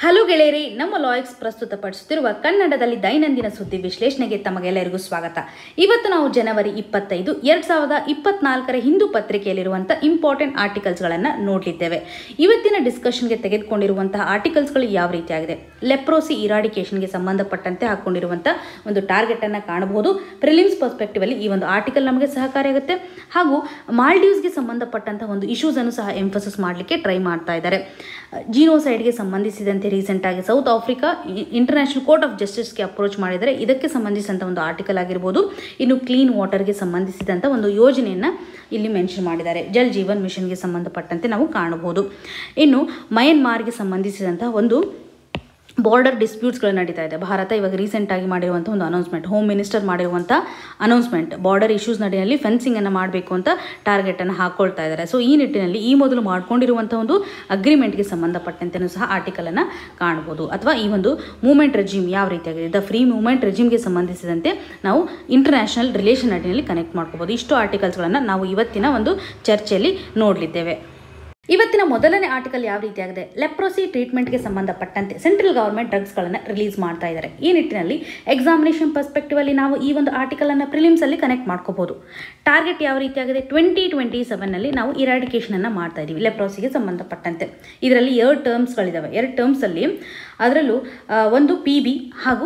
hello ಗೆಳೆಯರಿ ನಮ್ಮ ಲಾಯಕ್ಸ್ ಪ್ರಸ್ತುತಪಡಿಸುತ್ತಿರುವ ಕನ್ನಡದಲ್ಲಿ ದೈನಂದಿನ ಸುದ್ದಿ ವಿಶ್ಲೇಷಣೆಗೆ ತಮಗೆಲ್ಲರಿಗೂ ಸ್ವಾಗತ ಇವತ್ತು ನಾವು ಜನವರಿ ಇಪ್ಪತ್ತೈದು ಎರಡು ಸಾವಿರದ ಇಪ್ಪತ್ನಾಲ್ಕರ ಹಿಂದೂ ಪತ್ರಿಕೆಯಲ್ಲಿರುವಂಥ ಇಂಪಾರ್ಟೆಂಟ್ ಆರ್ಟಿಕಲ್ಸ್ಗಳನ್ನು ನೋಡಲಿದ್ದೇವೆ ಇವತ್ತಿನ ಡಿಸ್ಕಷನ್ಗೆ ತೆಗೆದುಕೊಂಡಿರುವಂತಹ ಆರ್ಟಿಕಲ್ಸ್ಗಳು ಯಾವ ರೀತಿಯಾಗಿದೆ ಲೆಪ್ರೋಸಿ ಇರಾಡಿಕೇಷನ್ಗೆ ಸಂಬಂಧಪಟ್ಟಂತೆ ಹಾಕೊಂಡಿರುವಂಥ ಒಂದು ಟಾರ್ಗೆಟನ್ನು ಕಾಣಬಹುದು ಪ್ರಿಲಿಮ್ಸ್ ಪರ್ಸ್ಪೆಕ್ಟಿವಲ್ಲಿ ಈ ಒಂದು ಆರ್ಟಿಕಲ್ ನಮಗೆ ಸಹಕಾರಿಯಾಗುತ್ತೆ ಹಾಗೂ ಮಾಲ್ಡೀವ್ಸ್ಗೆ ಸಂಬಂಧಪಟ್ಟಂಥ ಒಂದು ಇಶ್ಯೂಸನ್ನು ಸಹ ಎಂಫಸಿಸ್ ಮಾಡಲಿಕ್ಕೆ ಟ್ರೈ ಮಾಡ್ತಾ ಇದ್ದಾರೆ ಜೀನೋಸೈಡ್ಗೆ ಸಂಬಂಧಿಸಿದಂತೆ ರೀಸೆಂಟಾಗಿ South Africa international court of ಜಸ್ಟಿಸ್ಗೆ ಅಪ್ರೋಚ್ ಮಾಡಿದರೆ ಇದಕ್ಕೆ ಸಂಬಂಧಿಸಿದಂಥ ಒಂದು ಆರ್ಟಿಕಲ್ ಆಗಿರ್ಬೋದು ಇನ್ನು ಕ್ಲೀನ್ ವಾಟರ್ಗೆ ಸಂಬಂಧಿಸಿದಂಥ ಒಂದು ಯೋಜನೆಯನ್ನು ಇಲ್ಲಿ ಮೆನ್ಷನ್ ಮಾಡಿದ್ದಾರೆ ಜಲ್ ಜೀವನ್ ಮಿಷನ್ಗೆ ಸಂಬಂಧಪಟ್ಟಂತೆ ನಾವು ಕಾಣಬಹುದು ಇನ್ನು ಮಯನ್ಮಾರ್ಗೆ ಸಂಬಂಧಿಸಿದಂಥ ಒಂದು ಬಾರ್ಡರ್ ಡಿಸ್ಪ್ಯೂಟ್ಸ್ಗಳು ನಡೀತಾ ಇದೆ ಭಾರತ ಇವಾಗ ರೀಸೆಂಟಾಗಿ ಮಾಡಿರುವಂಥ ಒಂದು ಅನೌನ್ಸ್ಮೆಂಟ್ ಹೋಮ್ ಮಿನಿಸ್ಟರ್ ಮಾಡಿರುವಂಥ ಅನೌನ್ಸ್ಮೆಂಟ್ ಬಾರ್ಡರ್ ಇಶ್ಯೂಸ್ ನಡಿನಲ್ಲಿ ಫೆನ್ಸಿಂಗನ್ನು ಮಾಡಬೇಕು ಅಂತ ಟಾರ್ಗೆಟನ್ನು ಹಾಕ್ಕೊಳ್ತಾ ಇದ್ದಾರೆ ಸೊ ಈ ನಿಟ್ಟಿನಲ್ಲಿ ಈ ಮೊದಲು ಮಾಡ್ಕೊಂಡಿರುವಂಥ ಒಂದು ಅಗ್ರಿಮೆಂಟ್ಗೆ ಸಂಬಂಧಪಟ್ಟಂತೆಯೂ ಸಹ ಆರ್ಟಿಕಲನ್ನು ಕಾಣ್ಬೋದು ಅಥವಾ ಈ ಒಂದು ಮೂವ್ಮೆಂಟ್ ರೆಜಿಮ್ ಯಾವ ರೀತಿಯಾಗಿದೆ ದ ಫ್ರೀ ಮೂವ್ಮೆಂಟ್ ರೆಜಿಮ್ಗೆ ಸಂಬಂಧಿಸಿದಂತೆ ನಾವು ಇಂಟರ್ನ್ಯಾಷನಲ್ ರಿಲೇಷನ್ ನಡಿನಲ್ಲಿ ಕನೆಕ್ಟ್ ಮಾಡ್ಕೋಬೋದು ಇಷ್ಟು ಆರ್ಟಿಕಲ್ಸ್ಗಳನ್ನು ನಾವು ಇವತ್ತಿನ ಒಂದು ಚರ್ಚೆಯಲ್ಲಿ ನೋಡಲಿದ್ದೇವೆ ಇವತ್ತಿನ ಮೊದಲನೇ ಆರ್ಟಿಕಲ್ ಯಾವ ರೀತಿಯಾಗಿದೆ ಲೆಪ್ರೋಸಿ ಟ್ರೀಟ್ಮೆಂಟ್ಗೆ ಸಂಬಂಧಪಟ್ಟಂತೆ ಸೆಂಟ್ರಲ್ ಗವರ್ಮೆಂಟ್ ಡ್ರಗ್ಸ್ಗಳನ್ನು ರಿಲೀಸ್ ಮಾಡ್ತಾ ಇದ್ದಾರೆ ಈ ನಿಟ್ಟಿನಲ್ಲಿ ಎಕ್ಸಾಮಿನೇಷನ್ ಪರ್ಸ್ಪೆಕ್ಟಿವಲ್ಲಿ ನಾವು ಈ ಒಂದು ಆರ್ಟಿಕಲನ್ನು ಪ್ರಿಲಿಮ್ಸಲ್ಲಿ ಕನೆಕ್ಟ್ ಮಾಡ್ಕೋಬಹುದು ಟಾರ್ಗೆಟ್ ಯಾವ ರೀತಿಯಾಗಿದೆ ಟ್ವೆಂಟಿ ಟ್ವೆಂಟಿ ಸೆವೆನ್ನಲ್ಲಿ ನಾವು ಇರಾಡಿಕೇಷನನ್ನು ಮಾಡ್ತಾ ಇದ್ದೀವಿ ಲೆಪ್ರೋಸಿಗೆ ಸಂಬಂಧಪಟ್ಟಂತೆ ಇದರಲ್ಲಿ ಎರಡು ಟರ್ಮ್ಸ್ಗಳಿದ್ದಾವೆ ಎರಡು ಟರ್ಮ್ಸಲ್ಲಿ ಅದರಲ್ಲೂ ಆ, ಒಂದು ಪಿ ಬಿ ಹಾಗೂ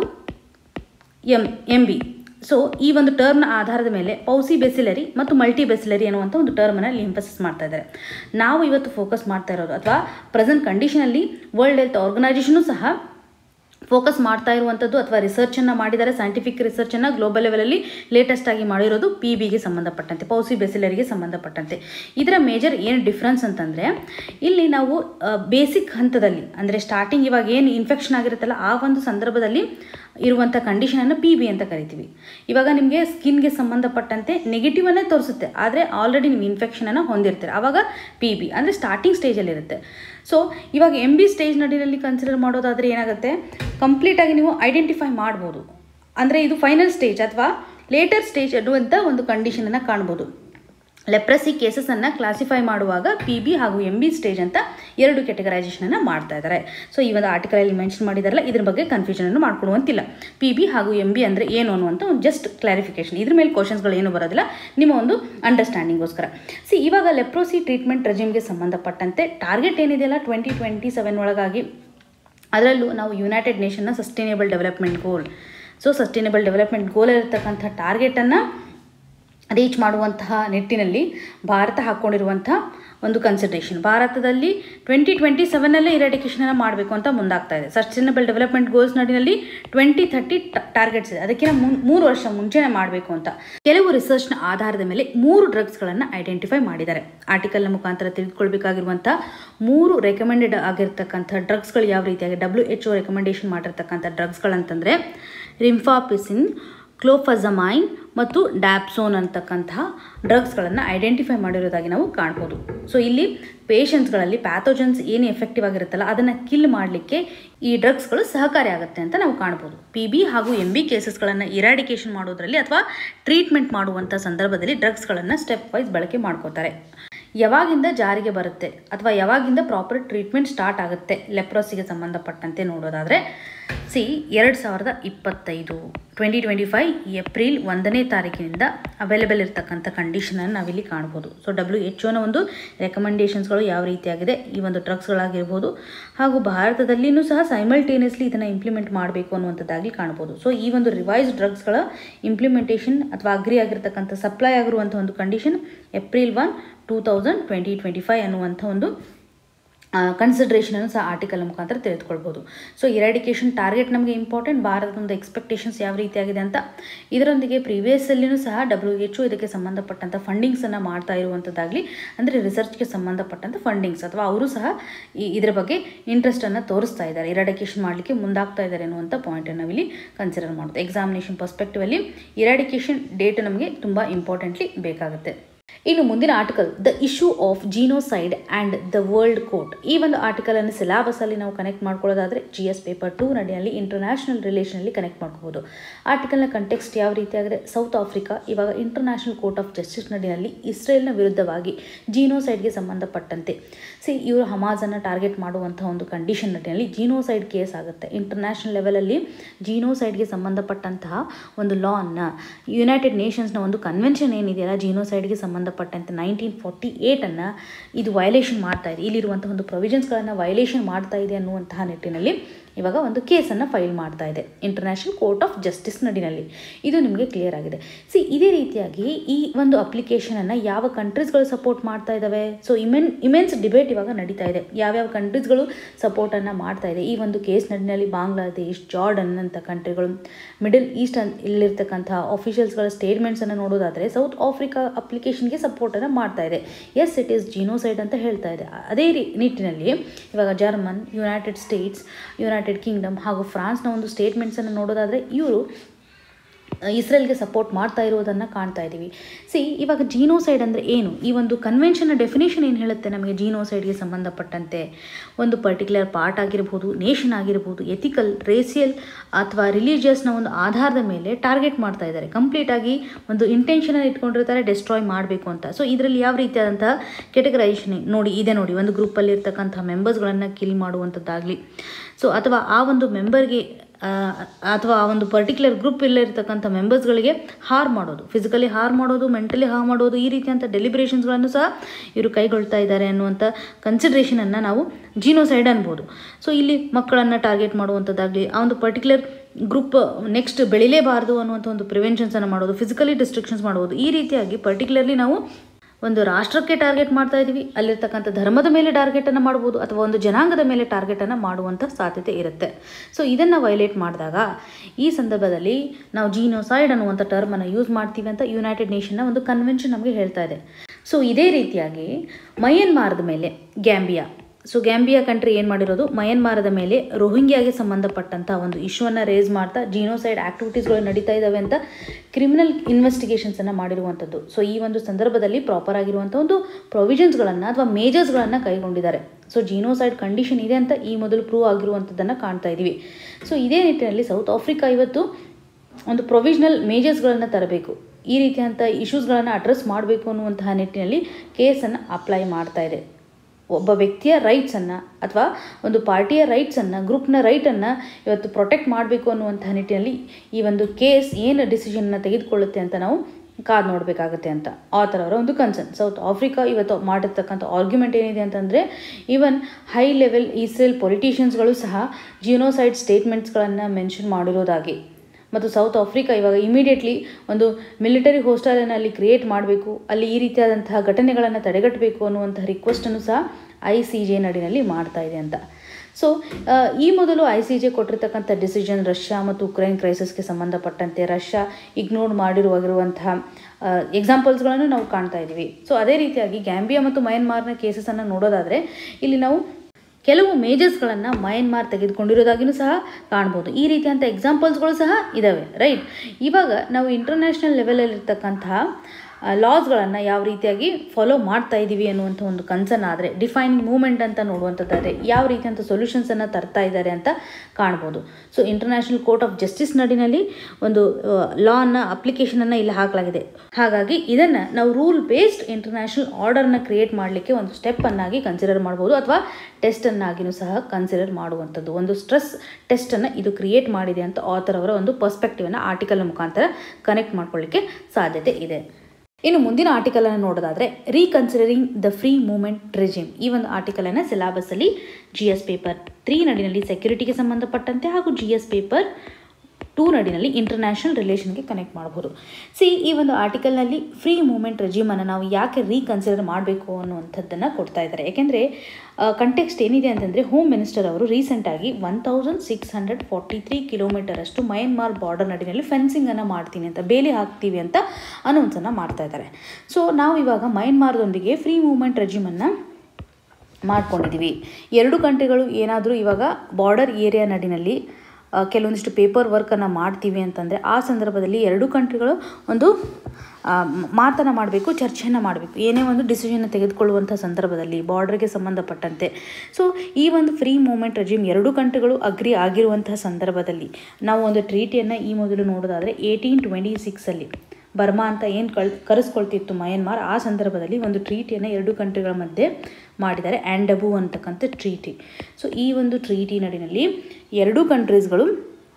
ಎಮ್ ಎಮ್ ಬಿ ಸೊ ಈ ಒಂದು ಟರ್ಮ್ನ ಆಧಾರದ ಮೇಲೆ ಪೌಸಿ ಬೆಸಿಲರಿ ಮತ್ತು ಮಲ್ಟಿ ಬೆಸಿಲರಿ ಅನ್ನುವಂಥ ಒಂದು ಟರ್ಮನ್ನು ಇಲ್ಲಿ ಎಂಫಸಿಸ್ ಮಾಡ್ತಾ ಇದ್ದಾರೆ ನಾವು ಇವತ್ತು ಫೋಕಸ್ ಮಾಡ್ತಾ ಇರೋದು ಅಥವಾ ಪ್ರೆಸೆಂಟ್ ಕಂಡೀಷನಲ್ಲಿ ವರ್ಲ್ಡ್ ಹೆಲ್ತ್ ಆರ್ಗನೈಸೇಷನು ಸಹ ಫೋಕಸ್ ಮಾಡ್ತಾ ಇರುವಂಥದ್ದು ಅಥವಾ ರಿಸರ್ಚನ್ನು ಮಾಡಿದ್ದಾರೆ ಸೈಂಟಿಫಿಕ್ ರಿಸರ್ಚನ್ನು ಗ್ಲೋಬಲ್ ಲೆವೆಲಲ್ಲಿ ಲೇಟೆಸ್ಟ್ ಆಗಿ ಮಾಡಿರೋದು ಪಿ ಬಿಗೆ ಸಂಬಂಧಪಟ್ಟಂತೆ ಪೌಸಿ ಬೆಸಿಲರಿಗೆ ಸಂಬಂಧಪಟ್ಟಂತೆ ಇದರ ಮೇಜರ್ ಏನು ಡಿಫ್ರೆನ್ಸ್ ಅಂತಂದರೆ ಇಲ್ಲಿ ನಾವು ಬೇಸಿಕ್ ಹಂತದಲ್ಲಿ ಅಂದರೆ ಸ್ಟಾರ್ಟಿಂಗ್ ಇವಾಗ ಏನು ಇನ್ಫೆಕ್ಷನ್ ಆಗಿರುತ್ತಲ್ಲ ಆ ಒಂದು ಸಂದರ್ಭದಲ್ಲಿ ಇರುವಂಥ ಕಂಡೀಷನನ್ನು ಪಿ ಬಿ ಅಂತ ಕರಿತೀವಿ ಇವಾಗ ನಿಮಗೆ ಸ್ಕಿನ್ಗೆ ಸಂಬಂಧಪಟ್ಟಂತೆ ನೆಗೆಟಿವನ್ನೇ ತೋರಿಸುತ್ತೆ ಆದರೆ ಆಲ್ರೆಡಿ ನೀವು ಇನ್ಫೆಕ್ಷನನ್ನು ಹೊಂದಿರ್ತೀರ ಆವಾಗ ಪಿ ಬಿ ಅಂದರೆ ಸ್ಟಾರ್ಟಿಂಗ್ ಸ್ಟೇಜಲ್ಲಿರುತ್ತೆ ಸೊ ಇವಾಗ ಎಮ್ ಬಿ ಸ್ಟೇಜ್ ನಡಿನಲ್ಲಿ ಕನ್ಸಿಡರ್ ಮಾಡೋದಾದರೆ ಏನಾಗುತ್ತೆ ಕಂಪ್ಲೀಟಾಗಿ ನೀವು ಐಡೆಂಟಿಫೈ ಮಾಡ್ಬೋದು ಅಂದರೆ ಇದು ಫೈನಲ್ ಸ್ಟೇಜ್ ಅಥವಾ ಲೇಟರ್ ಸ್ಟೇಜ್ ಅನ್ನುವಂಥ ಒಂದು ಕಂಡೀಷನನ್ನು ಕಾಣ್ಬೋದು ಲೆಪ್ರಸಿ ಕೇಸಸನ್ನು ಕ್ಲಾಸಿಫೈ ಮಾಡುವಾಗ ಪಿ ಬಿ ಹಾಗೂ ಎಮ್ ಬಿ ಸ್ಟೇಜ್ ಅಂತ ಎರಡು ಕೆಟಗರೈಸೇಷನನ್ನು ಮಾಡ್ತಾ ಇದ್ದಾರೆ ಸೊ ಈ ಒಂದು ಆರ್ಟಿಕಲಲ್ಲಿ ಮೆನ್ಷನ್ ಮಾಡಿದಾರಲ್ಲ ಇದ್ರ ಬಗ್ಗೆ ಕನ್ಫ್ಯೂಷನನ್ನು ಮಾಡ್ಕೊಡುವಂತಿಲ್ಲ ಪಿ ಬಿ ಹಾಗೂ ಎಮ್ ಬಿ ಅಂದರೆ ಏನು ಅನ್ನುವಂಥ ಒಂದು ಜಸ್ಟ್ ಕ್ಲಾರಿಫಿಕೇಷನ್ ಇದ್ರ ಮೇಲೆ ಕ್ವಶನ್ಸ್ಗಳು ಏನು ಬರೋದಿಲ್ಲ ನಿಮ್ಮ ಒಂದು ಅಂಡರ್ಸ್ಟ್ಯಾಂಡಿಂಗೋಸ್ಕರ ಸಿ ಇವಾಗ ಲೆಪ್ರೋಸಿ ಟ್ರೀಟ್ಮೆಂಟ್ ರೆಜಿಮ್ಗೆ ಸಂಬಂಧಪಟ್ಟಂತೆ ಟಾರ್ಗೆಟ್ ಏನಿದೆಯಲ್ಲ ಟ್ವೆಂಟಿ ಟ್ವೆಂಟಿ ಸೆವೆನ್ ಒಳಗಾಗಿ ಅದರಲ್ಲೂ ನಾವು ಯುನೈಟೆಡ್ ನೇಷನ್ನ sustainable development goal so sustainable development goal ಇರತಕ್ಕಂಥ ಟಾರ್ಗೆಟನ್ನು ರೀಚ್ ಮಾಡುವಂತಹ ನಿಟ್ಟಿನಲ್ಲಿ ಭಾರತ ಹಾಕ್ಕೊಂಡಿರುವಂಥ ಒಂದು ಕನ್ಸಿಡ್ರೇಷನ್ ಭಾರತದಲ್ಲಿ ಟ್ವೆಂಟಿ ಟ್ವೆಂಟಿ ಸೆವೆನಲ್ಲೇ ಇರಾಡಿಕೇಷನನ್ನು ಮಾಡಬೇಕು ಅಂತ ಮುಂದಾಗ್ತಾ ಇದೆ ಸಸ್ಟೈನಬಲ್ ಡೆವಲಪ್ಮೆಂಟ್ ಗೋಲ್ಸ್ ನಡಿನಲ್ಲಿ ಟ್ವೆಂಟಿ ಥರ್ಟಿ ಟಾರ್ಗೆಟ್ಸ್ ಇದೆ ಅದಕ್ಕಿಂತ ಮುನ್ ಮೂರು ವರ್ಷ ಮುಂಚೆನೇ ಮಾಡಬೇಕು ಅಂತ ಕೆಲವು ರಿಸರ್ಚ್ನ ಆಧಾರದ ಮೇಲೆ ಮೂರು ಡ್ರಗ್ಸ್ಗಳನ್ನು ಐಡೆಂಟಿಫೈ ಮಾಡಿದ್ದಾರೆ ಆರ್ಟಿಕಲ್ನ ಮುಖಾಂತರ ತಿಳಿದುಕೊಳ್ಬೇಕಾಗಿರುವಂಥ ಮೂರು ರೆಕಮೆಂಡೆಡ್ ಆಗಿರ್ತಕ್ಕಂಥ ಡ್ರಗ್ಸ್ಗಳು ಯಾವ ರೀತಿಯಾಗಿ ಡಬ್ಲ್ಯೂ ಎಚ್ ಒ ರೆಕಮೆಂಡೇಷನ್ ಮಾಡಿರ್ತಕ್ಕಂಥ ಡ್ರಗ್ಸ್ಗಳಂತಂದರೆ ರಿಂಫಾಪಿಸಿನ್ ಕ್ಲೋಫಜಮೈನ್ ಮತ್ತು ಡ್ಯಾಪ್ಸೋನ್ ಅಂತಕ್ಕಂತಹ ಡ್ರಗ್ಸ್ಗಳನ್ನು ಐಡೆಂಟಿಫೈ ಮಾಡಿರೋದಾಗಿ ನಾವು ಕಾಣ್ಬೋದು ಸೊ ಇಲ್ಲಿ ಪೇಷಂಟ್ಸ್ಗಳಲ್ಲಿ ಪ್ಯಾಥೋಜನ್ಸ್ ಏನು ಎಫೆಕ್ಟಿವ್ ಆಗಿರುತ್ತಲ್ಲ ಅದನ್ನು ಕಿಲ್ ಮಾಡಲಿಕ್ಕೆ ಈ ಡ್ರಗ್ಸ್ಗಳು ಸಹಕಾರಿ ಆಗುತ್ತೆ ಅಂತ ನಾವು ಕಾಣ್ಬೋದು ಪಿ ಬಿ ಹಾಗೂ ಎಮ್ ಬಿ ಕೇಸಸ್ಗಳನ್ನು ಇರಾಡಿಕೇಷನ್ ಮಾಡೋದ್ರಲ್ಲಿ ಅಥವಾ ಟ್ರೀಟ್ಮೆಂಟ್ ಮಾಡುವಂಥ ಸಂದರ್ಭದಲ್ಲಿ ಡ್ರಗ್ಸ್ಗಳನ್ನು ಸ್ಟೆಪ್ ವೈಸ್ ಬಳಕೆ ಮಾಡ್ಕೋತಾರೆ ಯಾವಾಗಿಂದ ಜಾರಿಗೆ ಬರುತ್ತೆ ಅಥವಾ ಯಾವಾಗಿಂದ ಪ್ರಾಪರ್ ಟ್ರೀಟ್ಮೆಂಟ್ ಸ್ಟಾರ್ಟ್ ಆಗುತ್ತೆ ಲೆಪ್ರೋಸಿಗೆ ಸಂಬಂಧಪಟ್ಟಂತೆ ನೋಡೋದಾದರೆ ಸಿ ಎರಡು ಸಾವಿರದ ಇಪ್ಪತ್ತೈದು ಟ್ವೆಂಟಿ ಟ್ವೆಂಟಿ ಫೈವ್ ಏಪ್ರಿಲ್ ಒಂದನೇ ತಾರೀಕಿನಿಂದ ಅವೈಲೇಬಲ್ ಇರತಕ್ಕಂಥ ಕಂಡೀಷನನ್ನು ನಾವಿಲ್ಲಿ ಕಾಣ್ಬೋದು ಸೊ ಡಬ್ಲ್ಯೂ ಎಚ್ ಒನ ಒಂದು ರೆಕಮೆಂಡೇಷನ್ಸ್ಗಳು ಯಾವ ರೀತಿಯಾಗಿದೆ ಈ ಒಂದು ಡ್ರಗ್ಸ್ಗಳಾಗಿರ್ಬೋದು ಹಾಗೂ ಭಾರತದಲ್ಲಿಯೂ ಸಹ ಸೈಮಲ್ಟೇನಿಯಸ್ಲಿ ಇದನ್ನು ಇಂಪ್ಲಿಮೆಂಟ್ ಮಾಡಬೇಕು ಅನ್ನುವಂಥದ್ದಾಗಿ ಕಾಣ್ಬೋದು ಸೊ ಈ ಒಂದು ರಿವೈಸ್ ಡ್ರಗ್ಸ್ಗಳ ಇಂಪ್ಲಿಮೆಂಟೇಷನ್ ಅಥವಾ ಅಗ್ರಿ ಆಗಿರ್ತಕ್ಕಂಥ ಸಪ್ಲೈ ಆಗಿರುವಂಥ ಒಂದು condition April one two thousand twenty twenty five ಅನ್ನುವಂಥ ಒಂದು ಕನ್ಸಿಡ್ರೇಷನನ್ನು ಸಹ ಆರ್ಟಿಕಲ್ ಮುಖಾಂತರ ತಿಳಿದುಕೊಳ್ಬೋದು ಸೊ ಇರಾಡಿಕೇಷನ್ ಟಾರ್ಗೆಟ್ ನಮಗೆ ಇಂಪಾರ್ಟೆಂಟ್ ಭಾರತದ ಒಂದು ಎಕ್ಸ್ಪೆಕ್ಟೇಷನ್ಸ್ ಯಾವ ರೀತಿಯಾಗಿದೆ ಅಂತ ಇದರೊಂದಿಗೆ ಪ್ರೀವಿಯಸ್ಸಲ್ಲಿನೂ ಸಹ ಡಬ್ಲ್ಯೂ ಎಚ್ ಇದಕ್ಕೆ ಸಂಬಂಧಪಟ್ಟಂಥ ಫಂಡಿಂಗ್ಸನ್ನು ಮಾಡ್ತಾ ಇರುವಂಥದ್ದಾಗಲಿ ಅಂದರೆ ರಿಸರ್ಚ್ಗೆ ಸಂಬಂಧಪಟ್ಟಂಥ ಫಂಡಿಂಗ್ಸ್ ಅಥವಾ ಅವರು ಸಹ ಈ ಇದರ ಬಗ್ಗೆ ಇಂಟ್ರೆಸ್ಟನ್ನು ತೋರಿಸ್ತಾ ಇದ್ದಾರೆ ಇರಾಡಿಕೇಷನ್ ಮಾಡಲಿಕ್ಕೆ ಮುಂದಾಗ್ತಾ ಇದ್ದಾರೆ ಅನ್ನುವಂಥ ಪಾಯಿಂಟನ್ನು ನಾವಿಲ್ಲಿ ಕನ್ಸಿಡರ್ ಮಾಡೋದು ಎಕ್ಸಾಮಿನೇಷನ್ ಪರ್ಸ್ಪೆಕ್ಟಿವಲ್ಲಿ ಇರಾಡಿಕೇಷನ್ ಡೇಟ್ ನಮಗೆ ತುಂಬ ಇಂಪಾರ್ಟೆಂಟ್ಲಿ ಬೇಕಾಗುತ್ತೆ ಇನ್ನು ಮುಂದಿನ article the issue of genocide and the world court ಈ ಒಂದು ಆರ್ಟಿಕಲನ್ನು ಸಿಲಾಬಸಲ್ಲಿ ನಾವು ಕನೆಕ್ಟ್ ಮಾಡ್ಕೊಳ್ಳೋದಾದರೆ ಜಿ ಎಸ್ ಪೇಪರ್ ಟೂ ನಡಿಯಲ್ಲಿ ಇಂಟರ್ನ್ಯಾಷನಲ್ ರಿಲೇಷನಲ್ಲಿ ಕನೆಕ್ಟ್ ಮಾಡ್ಕೋಬೋದು ಆರ್ಟಿಕಲ್ನ ಕಂಟೆಕ್ಸ್ಟ್ ಯಾವ ರೀತಿ ಆದರೆ ಸೌತ್ ಆಫ್ರಿಕಾ ಇವಾಗ ಇಂಟರ್ನ್ಯಾಷನಲ್ ಕೋರ್ಟ್ ಆಫ್ ಜಸ್ಟಿಸ್ ನಡಿನಲ್ಲಿ ಇಸ್ರೇಲ್ನ ವಿರುದ್ಧವಾಗಿ ಜೀನೋಸೈಡ್ಗೆ ಸಂಬಂಧಪಟ್ಟಂತೆ ಸಿ ಇವರು ಹಮಾಜನ್ನು ಟಾರ್ಗೆಟ್ ಮಾಡುವಂಥ ಒಂದು ಕಂಡೀಷನ್ ನಡಿನಲ್ಲಿ ಜೀನೋಸೈಡ್ ಕೇಸ್ ಆಗುತ್ತೆ ಇಂಟರ್ನ್ಯಾಷನಲ್ ಲೆವೆಲಲ್ಲಿ ಜೀನೋಸೈಡ್ಗೆ ಸಂಬಂಧಪಟ್ಟಂತಹ ಒಂದು ಲಾವನ್ನು ಯುನೈಟೆಡ್ ನೇಷನ್ಸ್ನ ಒಂದು ಕನ್ವೆನ್ಷನ್ ಏನಿದೆಯಲ್ಲ ಜೀನೋಸೈಡ್ಗೆ ಸಂಬಂಧಪಟ್ಟಂತೆ ನೈನ್ಟೀನ್ ಫಾರ್ಟಿ ಏಯ್ಟನ್ನು ಇದು ವಯಲೇಷನ್ ಮಾಡ್ತಾ ಇದೆ ಇಲ್ಲಿರುವಂಥ ಒಂದು ಪ್ರೊವಿಷನ್ಸ್ಗಳನ್ನು ವಯಲೇಷನ್ ಮಾಡ್ತಾ ಇದೆ ಅನ್ನುವಂತಹ ನಿಟ್ಟಿನಲ್ಲಿ ಇವಾಗ ಒಂದು ಕೇಸನ್ನು ಫೈಲ್ ಮಾಡ್ತಾ ಇದೆ ಇಂಟರ್ನ್ಯಾಷನಲ್ ಕೋರ್ಟ್ ಆಫ್ ಜಸ್ಟಿಸ್ ನಡಿನಲ್ಲಿ ಇದು ನಿಮಗೆ ಕ್ಲಿಯರ್ ಆಗಿದೆ ಸಿ ಇದೇ ರೀತಿಯಾಗಿ ಈ ಒಂದು ಅಪ್ಲಿಕೇಶನನ್ನು ಯಾವ ಕಂಟ್ರೀಸ್ಗಳು ಸಪೋರ್ಟ್ ಮಾಡ್ತಾ ಇದ್ದಾವೆ ಸೊ ಇಮೆನ್ ಇಮೆನ್ಸ್ ಡಿಬೇಟ್ ಇವಾಗ ನಡೀತಾ ಇದೆ ಯಾವ್ಯಾವ ಕಂಟ್ರೀಸ್ಗಳು ಸಪೋರ್ಟನ್ನು ಮಾಡ್ತಾ ಇದೆ ಈ ಒಂದು ಕೇಸ್ ನಡಿನಲ್ಲಿ ಬಾಂಗ್ಲಾದೇಶ್ ಜಾರ್ಡನ್ ಅಂತ ಕಂಟ್ರಿಗಳು ಮಿಡಲ್ ಈಸ್ಟ್ ಇಲ್ಲಿರ್ತಕ್ಕಂಥ ಅಫಿಷಿಯಲ್ಸ್ಗಳ ಸ್ಟೇಟ್ಮೆಂಟ್ಸನ್ನು ನೋಡೋದಾದರೆ ಸೌತ್ ಆಫ್ರಿಕಾ ಅಪ್ಲಿಕೇಶನ್ಗೆ ಸಪೋರ್ಟನ್ನು ಮಾಡ್ತಾ ಇದೆ ಎಸ್ ಇಟ್ ಈಸ್ ಜಿನೋಸೈಡ್ ಅಂತ ಹೇಳ್ತಾ ಇದೆ ಅದೇ ರೀ ನಿಟ್ಟಿನಲ್ಲಿ ಇವಾಗ German United States United Kingdom ಹಾಗೂ ಫ್ರಾನ್ಸ್ನ ಒಂದು ಸ್ಟೇಟ್ಮೆಂಟ್ಸನ್ನು ನೋಡೋದಾದರೆ ಇವರು ಇಸ್ರೇಲ್ಗೆ ಸಪೋರ್ಟ್ ಮಾಡ್ತಾ ಇರೋದನ್ನು ಕಾಣ್ತಾ ಇದ್ದೀವಿ ಸಿ ಇವಾಗ ಜೀನೋಸೈಡ್ ಅಂದರೆ ಏನು ಈ ಒಂದು ಕನ್ವೆನ್ಷನ್ನ ಡೆಫಿನೇಷನ್ ಏನು ಹೇಳುತ್ತೆ ನಮಗೆ ಜೀನೋಸೈಡ್ಗೆ ಸಂಬಂಧಪಟ್ಟಂತೆ ಒಂದು ಪರ್ಟಿಕ್ಯುಲರ್ ಪಾರ್ಟ್ ಆಗಿರ್ಬೋದು ನೇಷನ್ ಆಗಿರ್ಬೋದು ಎಥಿಕಲ್ ರೇಸಿಯಲ್ ಅಥವಾ ರಿಲಿಜಿಯಸ್ನ ಒಂದು ಆಧಾರದ ಮೇಲೆ ಟಾರ್ಗೆಟ್ ಮಾಡ್ತಾ ಇದ್ದಾರೆ ಕಂಪ್ಲೀಟಾಗಿ ಒಂದು ಇಂಟೆನ್ಷನಲ್ಲಿ ಇಟ್ಕೊಂಡಿರ್ತಾರೆ ಡೆಸ್ಟ್ರಾಯ್ ಮಾಡಬೇಕು ಅಂತ ಸೊ ಇದರಲ್ಲಿ ಯಾವ ರೀತಿಯಾದಂತಹ ಕೆಟಗರೈಸೇಷನ್ ನೋಡಿ ಇದೆ ನೋಡಿ ಒಂದು ಗ್ರೂಪಲ್ಲಿ ಇರ್ತಕ್ಕಂಥ ಮೆಂಬರ್ಸ್ಗಳನ್ನು ಕಿಲ್ ಮಾಡುವಂಥದ್ದಾಗಲಿ ಸೊ ಅಥವಾ ಆ ಒಂದು ಮೆಂಬರ್ಗೆ ಅಥವಾ ಆ ಒಂದು ಪರ್ಟಿಕ್ಯುಲರ್ ಗ್ರೂಪ್ ಇರ್ತಕ್ಕಂಥ ಮೆಂಬರ್ಸ್ಗಳಿಗೆ ಹಾರ್ ಮಾಡೋದು ಫಿಸಿಕಲಿ ಹಾರ್ ಮಾಡೋದು ಮೆಂಟಲಿ ಹಾರ್ ಮಾಡೋದು ಈ ರೀತಿಯಂಥ ಡೆಲಿಬ್ರೇಷನ್ಸ್ಗಳನ್ನು ಸಹ ಇವರು ಕೈಗೊಳ್ತಾ ಇದ್ದಾರೆ ಅನ್ನುವಂಥ ಕನ್ಸಿಡ್ರೇಷನನ್ನು ನಾವು ಜೀನೋಸೈಡ್ ಅನ್ಬೋದು ಸೊ ಇಲ್ಲಿ ಮಕ್ಕಳನ್ನು ಟಾರ್ಗೆಟ್ ಮಾಡುವಂಥದ್ದಾಗಲಿ ಆ ಒಂದು ಪರ್ಟಿಕ್ಯುಲರ್ ಗ್ರೂಪ್ ನೆಕ್ಸ್ಟ್ ಬೆಳಿಲೇಬಾರ್ದು ಅನ್ನುವಂಥ ಒಂದು ಪ್ರಿವೆನ್ಷನ್ಸನ್ನು ಮಾಡೋದು ಫಿಸಿಕಲಿ ಡಿಸ್ಟ್ರಿಕ್ಷನ್ಸ್ ಮಾಡೋದು ಈ ರೀತಿಯಾಗಿ ಪರ್ಟಿಕ್ಯುಲರ್ಲಿ ನಾವು ಒಂದು ರಾಷ್ಟ್ರಕ್ಕೆ ಟಾರ್ಗೆಟ್ ಮಾಡ್ತಾ ಇದ್ದೀವಿ ಅಲ್ಲಿರ್ತಕ್ಕಂಥ ಧರ್ಮದ ಮೇಲೆ ಟಾರ್ಗೆಟನ್ನು ಮಾಡ್ಬೋದು ಅಥವಾ ಒಂದು ಜನಾಂಗದ ಮೇಲೆ ಟಾರ್ಗೆಟನ್ನು ಮಾಡುವಂಥ ಸಾಧ್ಯತೆ ಇರುತ್ತೆ ಸೊ ಇದನ್ನು ವೈಲೇಟ್ ಮಾಡಿದಾಗ ಈ ಸಂದರ್ಭದಲ್ಲಿ ನಾವು ಜೀನೋಸೈಡ್ ಅನ್ನುವಂಥ ಟರ್ಮನ್ನು ಯೂಸ್ ಮಾಡ್ತೀವಿ ಅಂತ ಯುನೈಟೆಡ್ ನೇಷನ್ನ ಒಂದು ಕನ್ವೆನ್ಷನ್ ನಮಗೆ ಹೇಳ್ತಾ ಇದೆ ಸೊ ಇದೇ ರೀತಿಯಾಗಿ ಮಯನ್ಮಾರದ ಮೇಲೆ ಗ್ಯಾಂಬಿಯಾ ಸೊ ಗ್ಯಾಂಬಿಯಾ ಕಂಟ್ರಿ ಏನು ಮಾಡಿರೋದು ಮಯನ್ಮಾರದ ಮೇಲೆ ರೋಹಿಂಗ್ಯಾಗೆ ಸಂಬಂಧಪಟ್ಟಂಥ ಒಂದು ಇಶ್ಯೂವನ್ನು ರೇಸ್ ಮಾಡ್ತಾ ಜೀನೋಸೈಡ್ ಆ್ಯಕ್ಟಿವಿಟೀಸ್ಗಳು ನಡೀತಾ ಇದ್ದಾವೆ ಅಂತ ಕ್ರಿಮಿನಲ್ ಇನ್ವೆಸ್ಟಿಗೇಷನ್ಸನ್ನು ಮಾಡಿರುವಂಥದ್ದು ಸೊ ಈ ಒಂದು ಸಂದರ್ಭದಲ್ಲಿ ಪ್ರಾಪರ್ ಆಗಿರುವಂಥ ಒಂದು ಪ್ರೊವಿಷನ್ಸ್ಗಳನ್ನು ಅಥವಾ ಮೇಜರ್ಸ್ಗಳನ್ನು ಕೈಗೊಂಡಿದ್ದಾರೆ ಸೊ ಜೀನೋಸೈಡ್ ಕಂಡೀಷನ್ ಇದೆ ಅಂತ ಈ ಮೊದಲು ಪ್ರೂವ್ ಆಗಿರುವಂಥದ್ದನ್ನು ಕಾಣ್ತಾ ಇದ್ದೀವಿ ಸೊ ಇದೇ ನಿಟ್ಟಿನಲ್ಲಿ ಸೌತ್ ಆಫ್ರಿಕಾ ಇವತ್ತು ಒಂದು ಪ್ರೊವಿಷನಲ್ ಮೇಜರ್ಸ್ಗಳನ್ನು ತರಬೇಕು ಈ ರೀತಿಯಂಥ ಇಶ್ಯೂಸ್ಗಳನ್ನು ಅಡ್ರೆಸ್ ಮಾಡಬೇಕು ಅನ್ನುವಂತಹ ನಿಟ್ಟಿನಲ್ಲಿ ಕೇಸನ್ನು ಅಪ್ಲೈ ಮಾಡ್ತಾ ಇದೆ ಒಬ್ಬ ವ್ಯಕ್ತಿಯ ರೈಟ್ಸನ್ನು ಅಥವಾ ಒಂದು ಪಾರ್ಟಿಯ ರೈಟ್ಸನ್ನು ಗ್ರೂಪ್ನ ರೈಟನ್ನು ಇವತ್ತು ಪ್ರೊಟೆಕ್ಟ್ ಮಾಡಬೇಕು ಅನ್ನುವಂಥ ನಿಟ್ಟಿನಲ್ಲಿ ಈ ಒಂದು ಕೇಸ್ ಏನು ಡಿಸಿಷನ್ನ ತೆಗೆದುಕೊಳ್ಳುತ್ತೆ ಅಂತ ನಾವು ಕಾದು ನೋಡಬೇಕಾಗುತ್ತೆ ಅಂತ ಆಥರ್ ಅವರ ಒಂದು ಕನ್ಸರ್ನ್ ಸೌತ್ ಆಫ್ರಿಕಾ ಇವತ್ತು ಮಾಡಿರ್ತಕ್ಕಂಥ ಆರ್ಗ್ಯುಮೆಂಟ್ ಏನಿದೆ ಅಂತಂದರೆ ಈವನ್ ಹೈ ಲೆವೆಲ್ ಇಸ್ರೇಲ್ ಪೊಲಿಟಿಷಿಯನ್ಸ್ಗಳು ಸಹ ಜಿಯೋನೋಸೈಡ್ ಸ್ಟೇಟ್ಮೆಂಟ್ಸ್ಗಳನ್ನು ಮೆನ್ಷನ್ ಮಾಡಿರೋದಾಗಿ ಮತ್ತು ಸೌತ್ ಆಫ್ರಿಕಾ ಇವಾಗ ಇಮಿಡಿಯೇಟ್ಲಿ ಒಂದು ಮಿಲಿಟರಿ ಹೋಸ್ಟೆಲನ್ನು ಅಲ್ಲಿ ಕ್ರಿಯೇಟ್ ಮಾಡಬೇಕು ಅಲ್ಲಿ ಈ ರೀತಿಯಾದಂತಹ ಘಟನೆಗಳನ್ನು ತಡೆಗಟ್ಟಬೇಕು ಅನ್ನುವಂಥ ರಿಕ್ವೆಸ್ಟನ್ನು ಸಹ ಐ ಸಿ ಜೆ ನಡಿನಲ್ಲಿ ಮಾಡ್ತಾ ಇದೆ ಅಂತ ಸೊ ಈ ಮೊದಲು ಐ ಸಿ ಜೆ ಕೊಟ್ಟಿರ್ತಕ್ಕಂಥ ಡಿಸಿಷನ್ ರಷ್ಯಾ ಮತ್ತು ಉಕ್ರೈನ್ ಕ್ರೈಸಿಸ್ಗೆ ಸಂಬಂಧಪಟ್ಟಂತೆ ರಷ್ಯಾ ಇಗ್ನೋರ್ ಮಾಡಿರುವಾಗಿರುವಂತಹ ಎಕ್ಸಾಂಪಲ್ಸ್ಗಳನ್ನು ನಾವು ಕಾಣ್ತಾ ಇದ್ದೀವಿ ಸೊ ಅದೇ ರೀತಿಯಾಗಿ ಗ್ಯಾಂಬಿಯಾ ಮತ್ತು ಮಯನ್ಮಾರ್ನ ಕೇಸಸನ್ನು ನೋಡೋದಾದರೆ ಇಲ್ಲಿ ನಾವು ಕೆಲವು ಮೇಜರ್ಸ್ಗಳನ್ನು ಮಯನ್ಮಾರ್ ತೆಗೆದುಕೊಂಡಿರೋದಾಗಿಯೂ ಸಹ ಕಾಣ್ಬೋದು ಈ ರೀತಿಯಂಥ ಎಕ್ಸಾಂಪಲ್ಸ್ಗಳು ಸಹ ಇದ್ದಾವೆ ರೈಟ್ ಇವಾಗ ನಾವು ಇಂಟರ್ನ್ಯಾಷನಲ್ ಲೆವೆಲಲ್ಲಿರ್ತಕ್ಕಂತಹ ಲಾಸ್ಗಳನ್ನು ಯಾವ ರೀತಿಯಾಗಿ ಫಾಲೋ ಮಾಡ್ತಾ ಇದ್ದೀವಿ ಅನ್ನುವಂಥ ಒಂದು ಕನ್ಸರ್ನ್ ಆದರೆ ಡಿಫೈನಿಂಗ್ ಮೂಮೆಂಟ್ ಅಂತ ನೋಡುವಂಥದ್ದಾದರೆ ಯಾವ ರೀತಿಯಂಥ ಸೊಲ್ಯೂಷನ್ಸನ್ನು ತರ್ತಾ ಇದ್ದಾರೆ ಅಂತ ಕಾಣ್ಬೋದು so international court of justice ನಡಿನಲ್ಲಿ ಒಂದು ಲಾನ ಅಪ್ಲಿಕೇಶನನ್ನು ಇಲ್ಲಿ ಹಾಕಲಾಗಿದೆ ಹಾಗಾಗಿ ಇದನ್ನು ನಾವು ರೂಲ್ ಬೇಸ್ಡ್ ಇಂಟರ್ನ್ಯಾಷನಲ್ ಆರ್ಡರ್ನ ಕ್ರಿಯೇಟ್ ಮಾಡಲಿಕ್ಕೆ ಒಂದು ಸ್ಟೆಪ್ಪನ್ನಾಗಿ ಕನ್ಸಿಡರ್ ಮಾಡ್ಬೋದು ಅಥವಾ ಟೆಸ್ಟನ್ನಾಗಿಯೂ ಸಹ ಕನ್ಸಿಡರ್ ಮಾಡುವಂಥದ್ದು ಒಂದು ಸ್ಟ್ರೆಸ್ ಟೆಸ್ಟನ್ನು ಇದು ಕ್ರಿಯೇಟ್ ಮಾಡಿದೆ ಅಂತ ಆಥರ್ ಅವರ ಒಂದು ಪರ್ಸ್ಪೆಕ್ಟಿವನ್ನು ಆರ್ಟಿಕಲ್ ಮುಖಾಂತರ ಕನೆಕ್ಟ್ ಮಾಡ್ಕೊಳ್ಳಿಕ್ಕೆ ಸಾಧ್ಯತೆ ಇದೆ ಇನ್ನು ಮುಂದಿನ ಆರ್ಟಿಕಲನ್ನು ನೋಡೋದಾದರೆ reconsidering the free movement regime ಈ ಒಂದು ಆರ್ಟಿಕಲನ್ನು ಸಿಲಾಬಸ್ಸಲ್ಲಿ ಜಿ ಎಸ್ ಪೇಪರ್ ತ್ರೀ ನಡಿನಲ್ಲಿ ಸೆಕ್ಯೂರಿಟಿಗೆ ಸಂಬಂಧಪಟ್ಟಂತೆ ಹಾಗೂ ಜಿ ಎಸ್ ಪೇಪರ್ ಟೂ ನಡಿನಲ್ಲಿ ಇಂಟರ್ನ್ಯಾಷನಲ್ ರಿಲೇಷನ್ಗೆ ಕನೆಕ್ಟ್ ಮಾಡಬಹುದು ಸಿ ಈ ಒಂದು ಆರ್ಟಿಕಲ್ನಲ್ಲಿ ಫ್ರೀ ಮೂಮೆಂಟ್ ರೆಜಿಮನ್ನು ನಾವು ಯಾಕೆ ರೀಕನ್ಸಿಡರ್ ಮಾಡಬೇಕು ಅನ್ನುವಂಥದ್ದನ್ನು ಕೊಡ್ತಾ ಇದ್ದಾರೆ ಯಾಕೆಂದರೆ ಕಂಟೆಕ್ಸ್ಟ್ ಏನಿದೆ ಅಂತಂದರೆ ಹೋಮ್ ಮಿನಿಸ್ಟರ್ ಅವರು ರೀಸೆಂಟಾಗಿ one thousand six hundred forty three kilometre ಅಷ್ಟು ಮಯನ್ಮಾರ್ ಬಾರ್ಡರ್ ನಡಿನಲ್ಲಿ ಫೆನ್ಸಿಂಗನ್ನು ಮಾಡ್ತೀನಿ ಅಂತ ಬೇಲಿ ಹಾಕ್ತೀವಿ ಅಂತ ಅನೌನ್ಸನ್ನು ಮಾಡ್ತಾ ಇದ್ದಾರೆ ಸೊ ನಾವು ಇವಾಗ ಮಯನ್ಮಾರ್ದೊಂದಿಗೆ ಫ್ರೀ ಮೂಮೆಂಟ್ ರೆಜಿಮನ್ನು ಮಾಡ್ಕೊಂಡಿದ್ದೀವಿ ಎರಡು ಕಂಟ್ರಿಗಳು ಏನಾದರೂ ಇವಾಗ ಬಾರ್ಡರ್ ಏರಿಯಾ ನಡಿನಲ್ಲಿ ಆ, ಕೆಲವೊಂದಿಷ್ಟು ಪೇಪರ್ ವರ್ಕನ್ನು ಮಾಡ್ತೀವಿ ಅಂತಂದರೆ ಆ ಸಂದರ್ಭದಲ್ಲಿ ಎರಡು ಕಂಟ್ರಿಗಳು ಒಂದು ಆ, ಮ- ಮಾತನ್ನು ಮಾಡಬೇಕು ಚರ್ಚೆಯನ್ನು ಮಾಡಬೇಕು ಏನೇ ಒಂದು ಡಿಸಿಷನ್ ತೆಗೆದುಕೊಳ್ಳುವಂಥ ಸಂದರ್ಭದಲ್ಲಿ ಬಾರ್ಡರ್ಗೆ ಸಂಬಂಧಪಟ್ಟಂತೆ ಸೊ ಈ ಒಂದು ಫ್ರೀ ಮೂಮೆಂಟ್ ರೆಜಿಮ್ ಎರಡು ಕಂಟ್ರಿಗಳು ಅಗ್ರಿ ಆಗಿರುವಂತಹ ಸಂದರ್ಭದಲ್ಲಿ ನಾವು ಒಂದು ಟ್ರೀಟಿಯನ್ನು ಈ ಮೊದಲು ನೋಡೋದಾದರೆ ಏಯ್ಟೀನ್ ಟ್ವೆಂಟಿ ಸಿಕ್ಸಲ್ಲಿ ಬರ್ಮಾ ಅಂತ ಏನು ಕಳ್ ಕರೆಸ್ಕೊಳ್ತಿತ್ತು ಮಯನ್ಮಾರ್ ಆ ಸಂದರ್ಭದಲ್ಲಿ ಒಂದು ಟ್ರೀಟಿಯನ್ನು ಎರಡು ಕಂಟ್ರಿಗಳ ಮಧ್ಯೆ ಮಾಡಿದ್ದಾರೆ ಆ್ಯಂಡಬು ಅಂತಕ್ಕಂಥ ಟ್ರೀಟಿ ಸೊ ಈ ಒಂದು ಟ್ರೀಟಿ ನಡಿನಲ್ಲಿ ಎರಡೂ ಕಂಟ್ರೀಸ್ಗಳು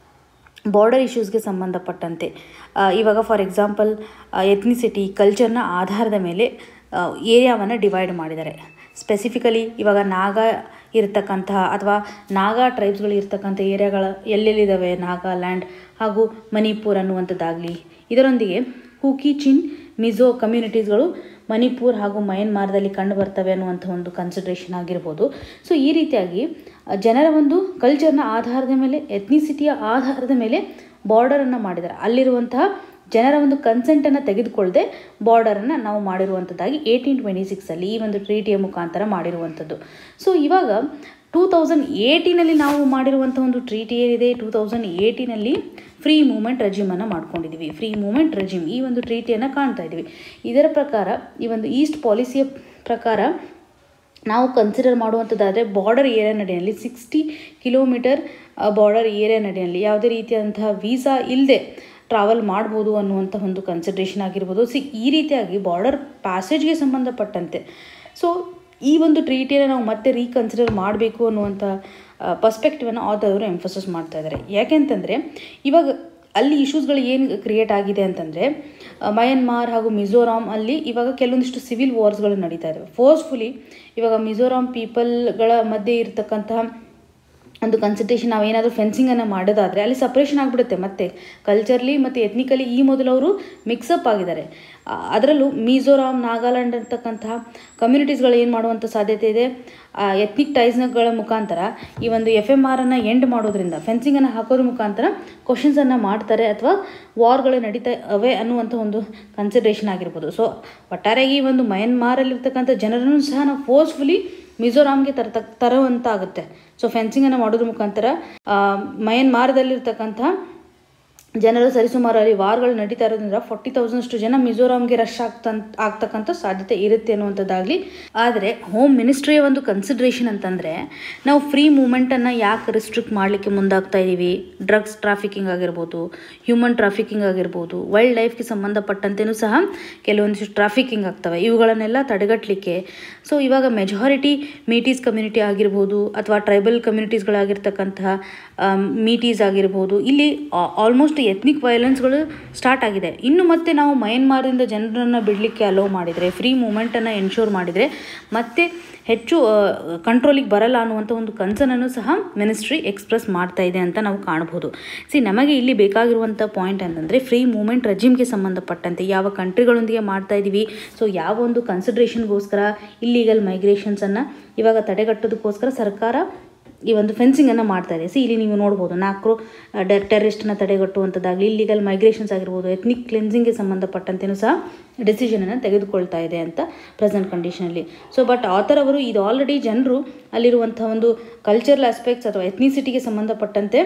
ಬಾರ್ಡರ್ ಇಶ್ಯೂಸ್ಗೆ ಸಂಬಂಧಪಟ್ಟಂತೆ ಆ, ಇವಾಗ ಫಾರ್ ಎಕ್ಸಾಂಪಲ್ ಎಥ್ನಿಸಿಟಿ ಕಲ್ಚರ್ನ ಆಧಾರದ ಮೇಲೆ ಏರಿಯಾವನ್ನು ಡಿವೈಡ್ ಮಾಡಿದ್ದಾರೆ ಸ್ಪೆಸಿಫಿಕಲಿ ಇವಾಗ ನಾಗ ಇರತಕ್ಕಂತಹ ಅಥವಾ ನಾಗಾ ಟ್ರೈಬ್ಸ್ಗಳು ಇರ್ತಕ್ಕಂಥ ಏರಿಯಾಗಳ ಎಲ್ಲೆಲ್ಲಿದ್ದಾವೆ ನಾಗಾಲ್ಯಾಂಡ್ ಹಾಗೂ ಮಣಿಪುರ್ ಅನ್ನುವಂಥದ್ದಾಗಲಿ ಇದರೊಂದಿಗೆ ಕುಕಿ ಚಿನ್ ಮಿಜೋ ಕಮ್ಯುನಿಟೀಸ್ಗಳು ಮಣಿಪುರ್ ಹಾಗೂ ಮಯನ್ಮಾರ್ದಲ್ಲಿ ಕಂಡು ಬರ್ತವೆ ಅನ್ನುವಂಥ ಒಂದು ಕನ್ಸಿಡ್ರೇಷನ್ ಆಗಿರ್ಬೋದು ಸೊ ಈ ರೀತಿಯಾಗಿ ಆ, ಜನರ ಒಂದು ಕಲ್ಚರ್ನ ಆಧಾರದ ಮೇಲೆ ಎಥ್ನಿಸಿಟಿಯ ಆಧಾರದ ಮೇಲೆ ಬಾರ್ಡರನ್ನು ಮಾಡಿದ್ದಾರೆ ಅಲ್ಲಿರುವಂತಹ ಜನರ ಒಂದು ಕನ್ಸೆಂಟನ್ನು ತೆಗೆದುಕೊಳ್ಳದೆ ಬಾರ್ಡರನ್ನು ನಾವು ಮಾಡಿರುವಂಥದ್ದಾಗಿ ಏಯ್ಟೀನ್ ಟ್ವೆಂಟಿ ಸಿಕ್ಸಲ್ಲಿ ಈ ಒಂದು ಟ್ರೀಟಿಯ ಮುಖಾಂತರ ಮಾಡಿರುವಂಥದ್ದು ಸೊ ಇವಾಗ ಟೂ ತೌಸಂಡ್ ಏಯ್ಟೀನಲ್ಲಿ ನಾವು ಮಾಡಿರುವಂಥ ಒಂದು ಟ್ರೀಟಿ ಏನಿದೆ ಟೂ ತೌಸಂಡ್ ಏಯ್ಟೀನಲ್ಲಿ ಫ್ರೀ ಮೂಮೆಂಟ್ ರೆಜಿಮನ್ನು ಮಾಡ್ಕೊಂಡಿದ್ದೀವಿ ಫ್ರೀ ಮೂಮೆಂಟ್ ರೆಜಿಮ್ ಈ ಒಂದು ಟ್ರೀಟಿಯನ್ನು ಕಾಣ್ತಾ ಇದ್ದೀವಿ ಇದರ ಪ್ರಕಾರ ಈ ಒಂದು ಈಸ್ಟ್ ಪಾಲಿಸಿಯ ಪ್ರಕಾರ ನಾವು ಕನ್ಸಿಡರ್ ಮಾಡುವಂಥದ್ದಾದರೆ ಬಾರ್ಡರ್ ಏರಿಯಾ ನಡಿನಲ್ಲಿ ಸಿಕ್ಸ್ಟಿ ಕಿಲೋಮೀಟರ್ ಬಾರ್ಡರ್ ಏರಿಯಾ ನಡಿನಲ್ಲಿ ಯಾವುದೇ ರೀತಿಯಾದಂತಹ ವೀಸಾ ಇಲ್ಲದೆ ಟ್ರಾವೆಲ್ ಮಾಡ್ಬೋದು ಅನ್ನುವಂಥ ಒಂದು ಕನ್ಸಿಡ್ರೇಷನ್ ಆಗಿರ್ಬೋದು ಸಿ ಈ ರೀತಿಯಾಗಿ ಬಾರ್ಡರ್ ಪ್ಯಾಸೇಜ್ಗೆ ಸಂಬಂಧಪಟ್ಟಂತೆ ಸೊ ಈ ಒಂದು ಟ್ರೀಟಿಯನ್ನು ನಾವು ಮತ್ತೆ ರೀಕನ್ಸಿಡರ್ ಮಾಡಬೇಕು ಅನ್ನುವಂಥ ಪರ್ಸ್ಪೆಕ್ಟಿವನ್ನು ಆಥರ್ ಅವರು ಎಂಫೋಸಿಸ್ ಮಾಡ್ತಾ ಇದ್ದಾರೆ ಯಾಕೆಂತಂದರೆ ಇವಾಗ ಅಲ್ಲಿ ಇಶ್ಯೂಸ್ಗಳು ಏನು ಕ್ರಿಯೇಟ್ ಆಗಿದೆ ಅಂತಂದರೆ ಮಯನ್ಮಾರ್ ಹಾಗೂ ಮಿಜೋರಾಂ ಅಲ್ಲಿ ಇವಾಗ ಕೆಲವೊಂದಿಷ್ಟು ಸಿವಿಲ್ ವಾರ್ಸ್ಗಳು ನಡೀತಾ ಇದ್ದಾವೆ ಫೋರ್ಸ್ಫುಲಿ ಇವಾಗ ಮಿಜೋರಾಂ ಪೀಪಲ್ಗಳ ಮಧ್ಯೆ ಇರತಕ್ಕಂತಹ ಒಂದು ಕನ್ಸಲ್ಟೇಷನ್ ನಾವೇನಾದರೂ ಫೆನ್ಸಿಂಗನ್ನು ಮಾಡೋದಾದರೆ ಅಲ್ಲಿ ಸಪ್ರೇಷನ್ ಆಗಿಬಿಡುತ್ತೆ ಮತ್ತೆ ಕಲ್ಚರ್ಲಿ ಮತ್ತು ಎತ್ನಿಕಲಿ ಈ ಮೊದಲು ಅವರು ಮಿಕ್ಸಪ್ ಆಗಿದ್ದಾರೆ ಆ, ಅದರಲ್ಲೂ ಮಿಜೋರಾಂ ನಾಗಾಲ್ಯಾಂಡ್ ಅಂತಕ್ಕಂತಹ ಕಮ್ಯುನಿಟೀಸ್ಗಳು ಏನು ಮಾಡುವಂಥ ಸಾಧ್ಯತೆ ಇದೆ ಎತ್ನಿಕ್ ಟೈಸ್ಗಳ ಮುಖಾಂತರ ಈ ಒಂದು ಎಫ್ ಎಮ್ ಆರನ್ನು ಎಂಡ್ ಮಾಡೋದ್ರಿಂದ ಫೆನ್ಸಿಂಗನ್ನು ಹಾಕೋದ್ರ ಮುಖಾಂತರ ಕ್ವಶನ್ಸನ್ನು ಮಾಡ್ತಾರೆ ಅಥವಾ ವಾರ್ಗಳು ನಡೀತಾ ಅವೆ ಅನ್ನುವಂಥ ಒಂದು ಕನ್ಸಿಡ್ರೇಷನ್ ಆಗಿರ್ಬೋದು ಸೊ ಒಟ್ಟಾರೆಯಾಗಿ ಈ ಒಂದು ಮಯನ್ಮಾರಲ್ಲಿರ್ತಕ್ಕಂಥ ಜನರನ್ನು ಸಹ ನಾವು ಫೋರ್ಸ್ಫುಲಿ ಮಿಜೋರಾಂಗೆ ತರತ ತರುವಂತ ಆಗುತ್ತೆ ಸೊ ಫೆನ್ಸಿಂಗನ್ನು ಮಾಡೋದ್ರ ಮುಖಾಂತರ ಆ, ಮಯನ್ಮಾರದಲ್ಲಿರ್ತಕ್ಕಂಥ ಜನರು ಸರಿಸುಮಾರು ಅಲ್ಲಿ ವಾರ್ಗಳು ನಡೀತಾ ಇರೋದ್ರಿಂದ ಫಾರ್ಟಿ ತೌಸಂಡಷ್ಟು ಜನ ಮಿಜೋರಾಂಗೆ ರಶ್ ಆಗ್ತಂತ ಆಗ್ತಕ್ಕಂಥ ಸಾಧ್ಯತೆ ಇರುತ್ತೆ ಅನ್ನುವಂಥದ್ದಾಗಲಿ ಆದರೆ ಹೋಮ್ ಮಿನಿಸ್ಟ್ರಿಯ ಒಂದು ಕನ್ಸಿಡ್ರೇಷನ್ ಅಂತಂದರೆ ನಾವು ಫ್ರೀ ಮೂಮೆಂಟನ್ನು ಯಾಕೆ ರಿಸ್ಟ್ರಿಕ್ಟ್ ಮಾಡಲಿಕ್ಕೆ ಮುಂದಾಗ್ತಾ ಇದ್ದೀವಿ ಡ್ರಗ್ಸ್ ಟ್ರಾಫಿಕಿಂಗ್ ಆಗಿರ್ಬೋದು ಹ್ಯೂಮನ್ ಟ್ರಾಫಿಕಿಂಗ್ ಆಗಿರ್ಬೋದು ವೈಲ್ಡ್ ಲೈಫ್ಗೆ ಸಂಬಂಧಪಟ್ಟಂತೆಯೂ ಸಹ ಕೆಲವೊಂದಿಷ್ಟು ಟ್ರಾಫಿಕಿಂಗ್ ಆಗ್ತವೆ ಇವುಗಳನ್ನೆಲ್ಲ ತಡೆಗಟ್ಟಲಿಕ್ಕೆ ಸೊ ಇವಾಗ ಮೆಜಾರಿಟಿ ಮೀಟೀಸ್ ಕಮ್ಯುನಿಟಿ ಆಗಿರ್ಬೋದು ಅಥವಾ ಟ್ರೈಬಲ್ ಕಮ್ಯುನಿಟೀಸ್ಗಳಾಗಿರ್ತಕ್ಕಂತಹ ಮೀಟೀಸ್ ಆಗಿರ್ಬೋದು ಇಲ್ಲಿ ಆಲ್ಮೋಸ್ಟ್ ಎತ್ನಿಕ್ ವೈಲೆನ್ಸ್ಗಳು ಸ್ಟಾರ್ಟ್ ಆಗಿದೆ ಇನ್ನು ಮತ್ತೆ ನಾವು ಮಯನ್ಮಾರದಿಂದ ಜನರನ್ನು ಬಿಡಲಿಕ್ಕೆ ಅಲೋ ಮಾಡಿದರೆ ಫ್ರೀ ಮೂಮೆಂಟನ್ನು ಎನ್ಶೋರ್ ಮಾಡಿದರೆ ಮತ್ತೆ ಹೆಚ್ಚು ಕಂಟ್ರೋಲಿಗೆ ಬರಲ್ಲ ಅನ್ನುವಂಥ ಒಂದು ಕನ್ಸರ್ನನ್ನು ಸಹ ಮಿನಿಸ್ಟ್ರಿ ಎಕ್ಸ್ಪ್ರೆಸ್ ಮಾಡ್ತಾ ಇದೆ ಅಂತ ನಾವು ಕಾಣ್ಬೋದು ಸಿ ನಮಗೆ ಇಲ್ಲಿ ಬೇಕಾಗಿರುವಂಥ ಪಾಯಿಂಟ್ ಅಂತಂದರೆ ಫ್ರೀ ಮೂಮೆಂಟ್ ರೆಜಿಮ್ಗೆ ಸಂಬಂಧಪಟ್ಟಂತೆ ಯಾವ ಕಂಟ್ರಿಗಳೊಂದಿಗೆ ಮಾಡ್ತಾ ಇದ್ದೀವಿ ಸೊ ಯಾವ ಒಂದು ಕನ್ಸಿಡ್ರೇಷನ್ಗೋಸ್ಕರ ಇಲ್ಲೀಗಲ್ ಮೈಗ್ರೇಷನ್ಸನ್ನು ಇವಾಗ ತಡೆಗಟ್ಟೋದಕ್ಕೋಸ್ಕರ ಸರ್ಕಾರ ಈ ಒಂದು ಫೆನ್ಸಿಂಗನ್ನು ಮಾಡ್ತಾ ಇದೆ ಸಿ ಇಲ್ಲಿ ನೀವು ನೋಡ್ಬೋದು ನಾಲ್ಕು ಟೆರರಿಸ್ಟನ್ನ ತಡೆಗಟ್ಟುವಂಥದ್ದಾಗಲಿ ಇಲ್ಲಿಗಲ್ ಮೈಗ್ರೇಷನ್ಸ್ ಆಗಿರ್ಬೋದು ಎತ್ನಿಕ್ ಕ್ಲೆನ್ಸಿಂಗ್ಗೆ ಸಂಬಂಧಪಟ್ಟಂತೆಯೂ ಸಹ ಡೆಸಿಷನನ್ನು ತೆಗೆದುಕೊಳ್ತಾ ಇದೆ ಅಂತ ಪ್ರೆಸೆಂಟ್ ಕಂಡೀಷನಲ್ಲಿ ಸೊ ಬಟ್ ಆಥರ್ ಅವರು ಇದು ಆಲ್ರೆಡಿ ಜನರು ಅಲ್ಲಿರುವಂಥ ಒಂದು ಕಲ್ಚರಲ್ ಆಸ್ಪೆಕ್ಟ್ಸ್ ಅಥವಾ ಎತ್ನಿಸಿಟಿಗೆ ಸಂಬಂಧಪಟ್ಟಂತೆ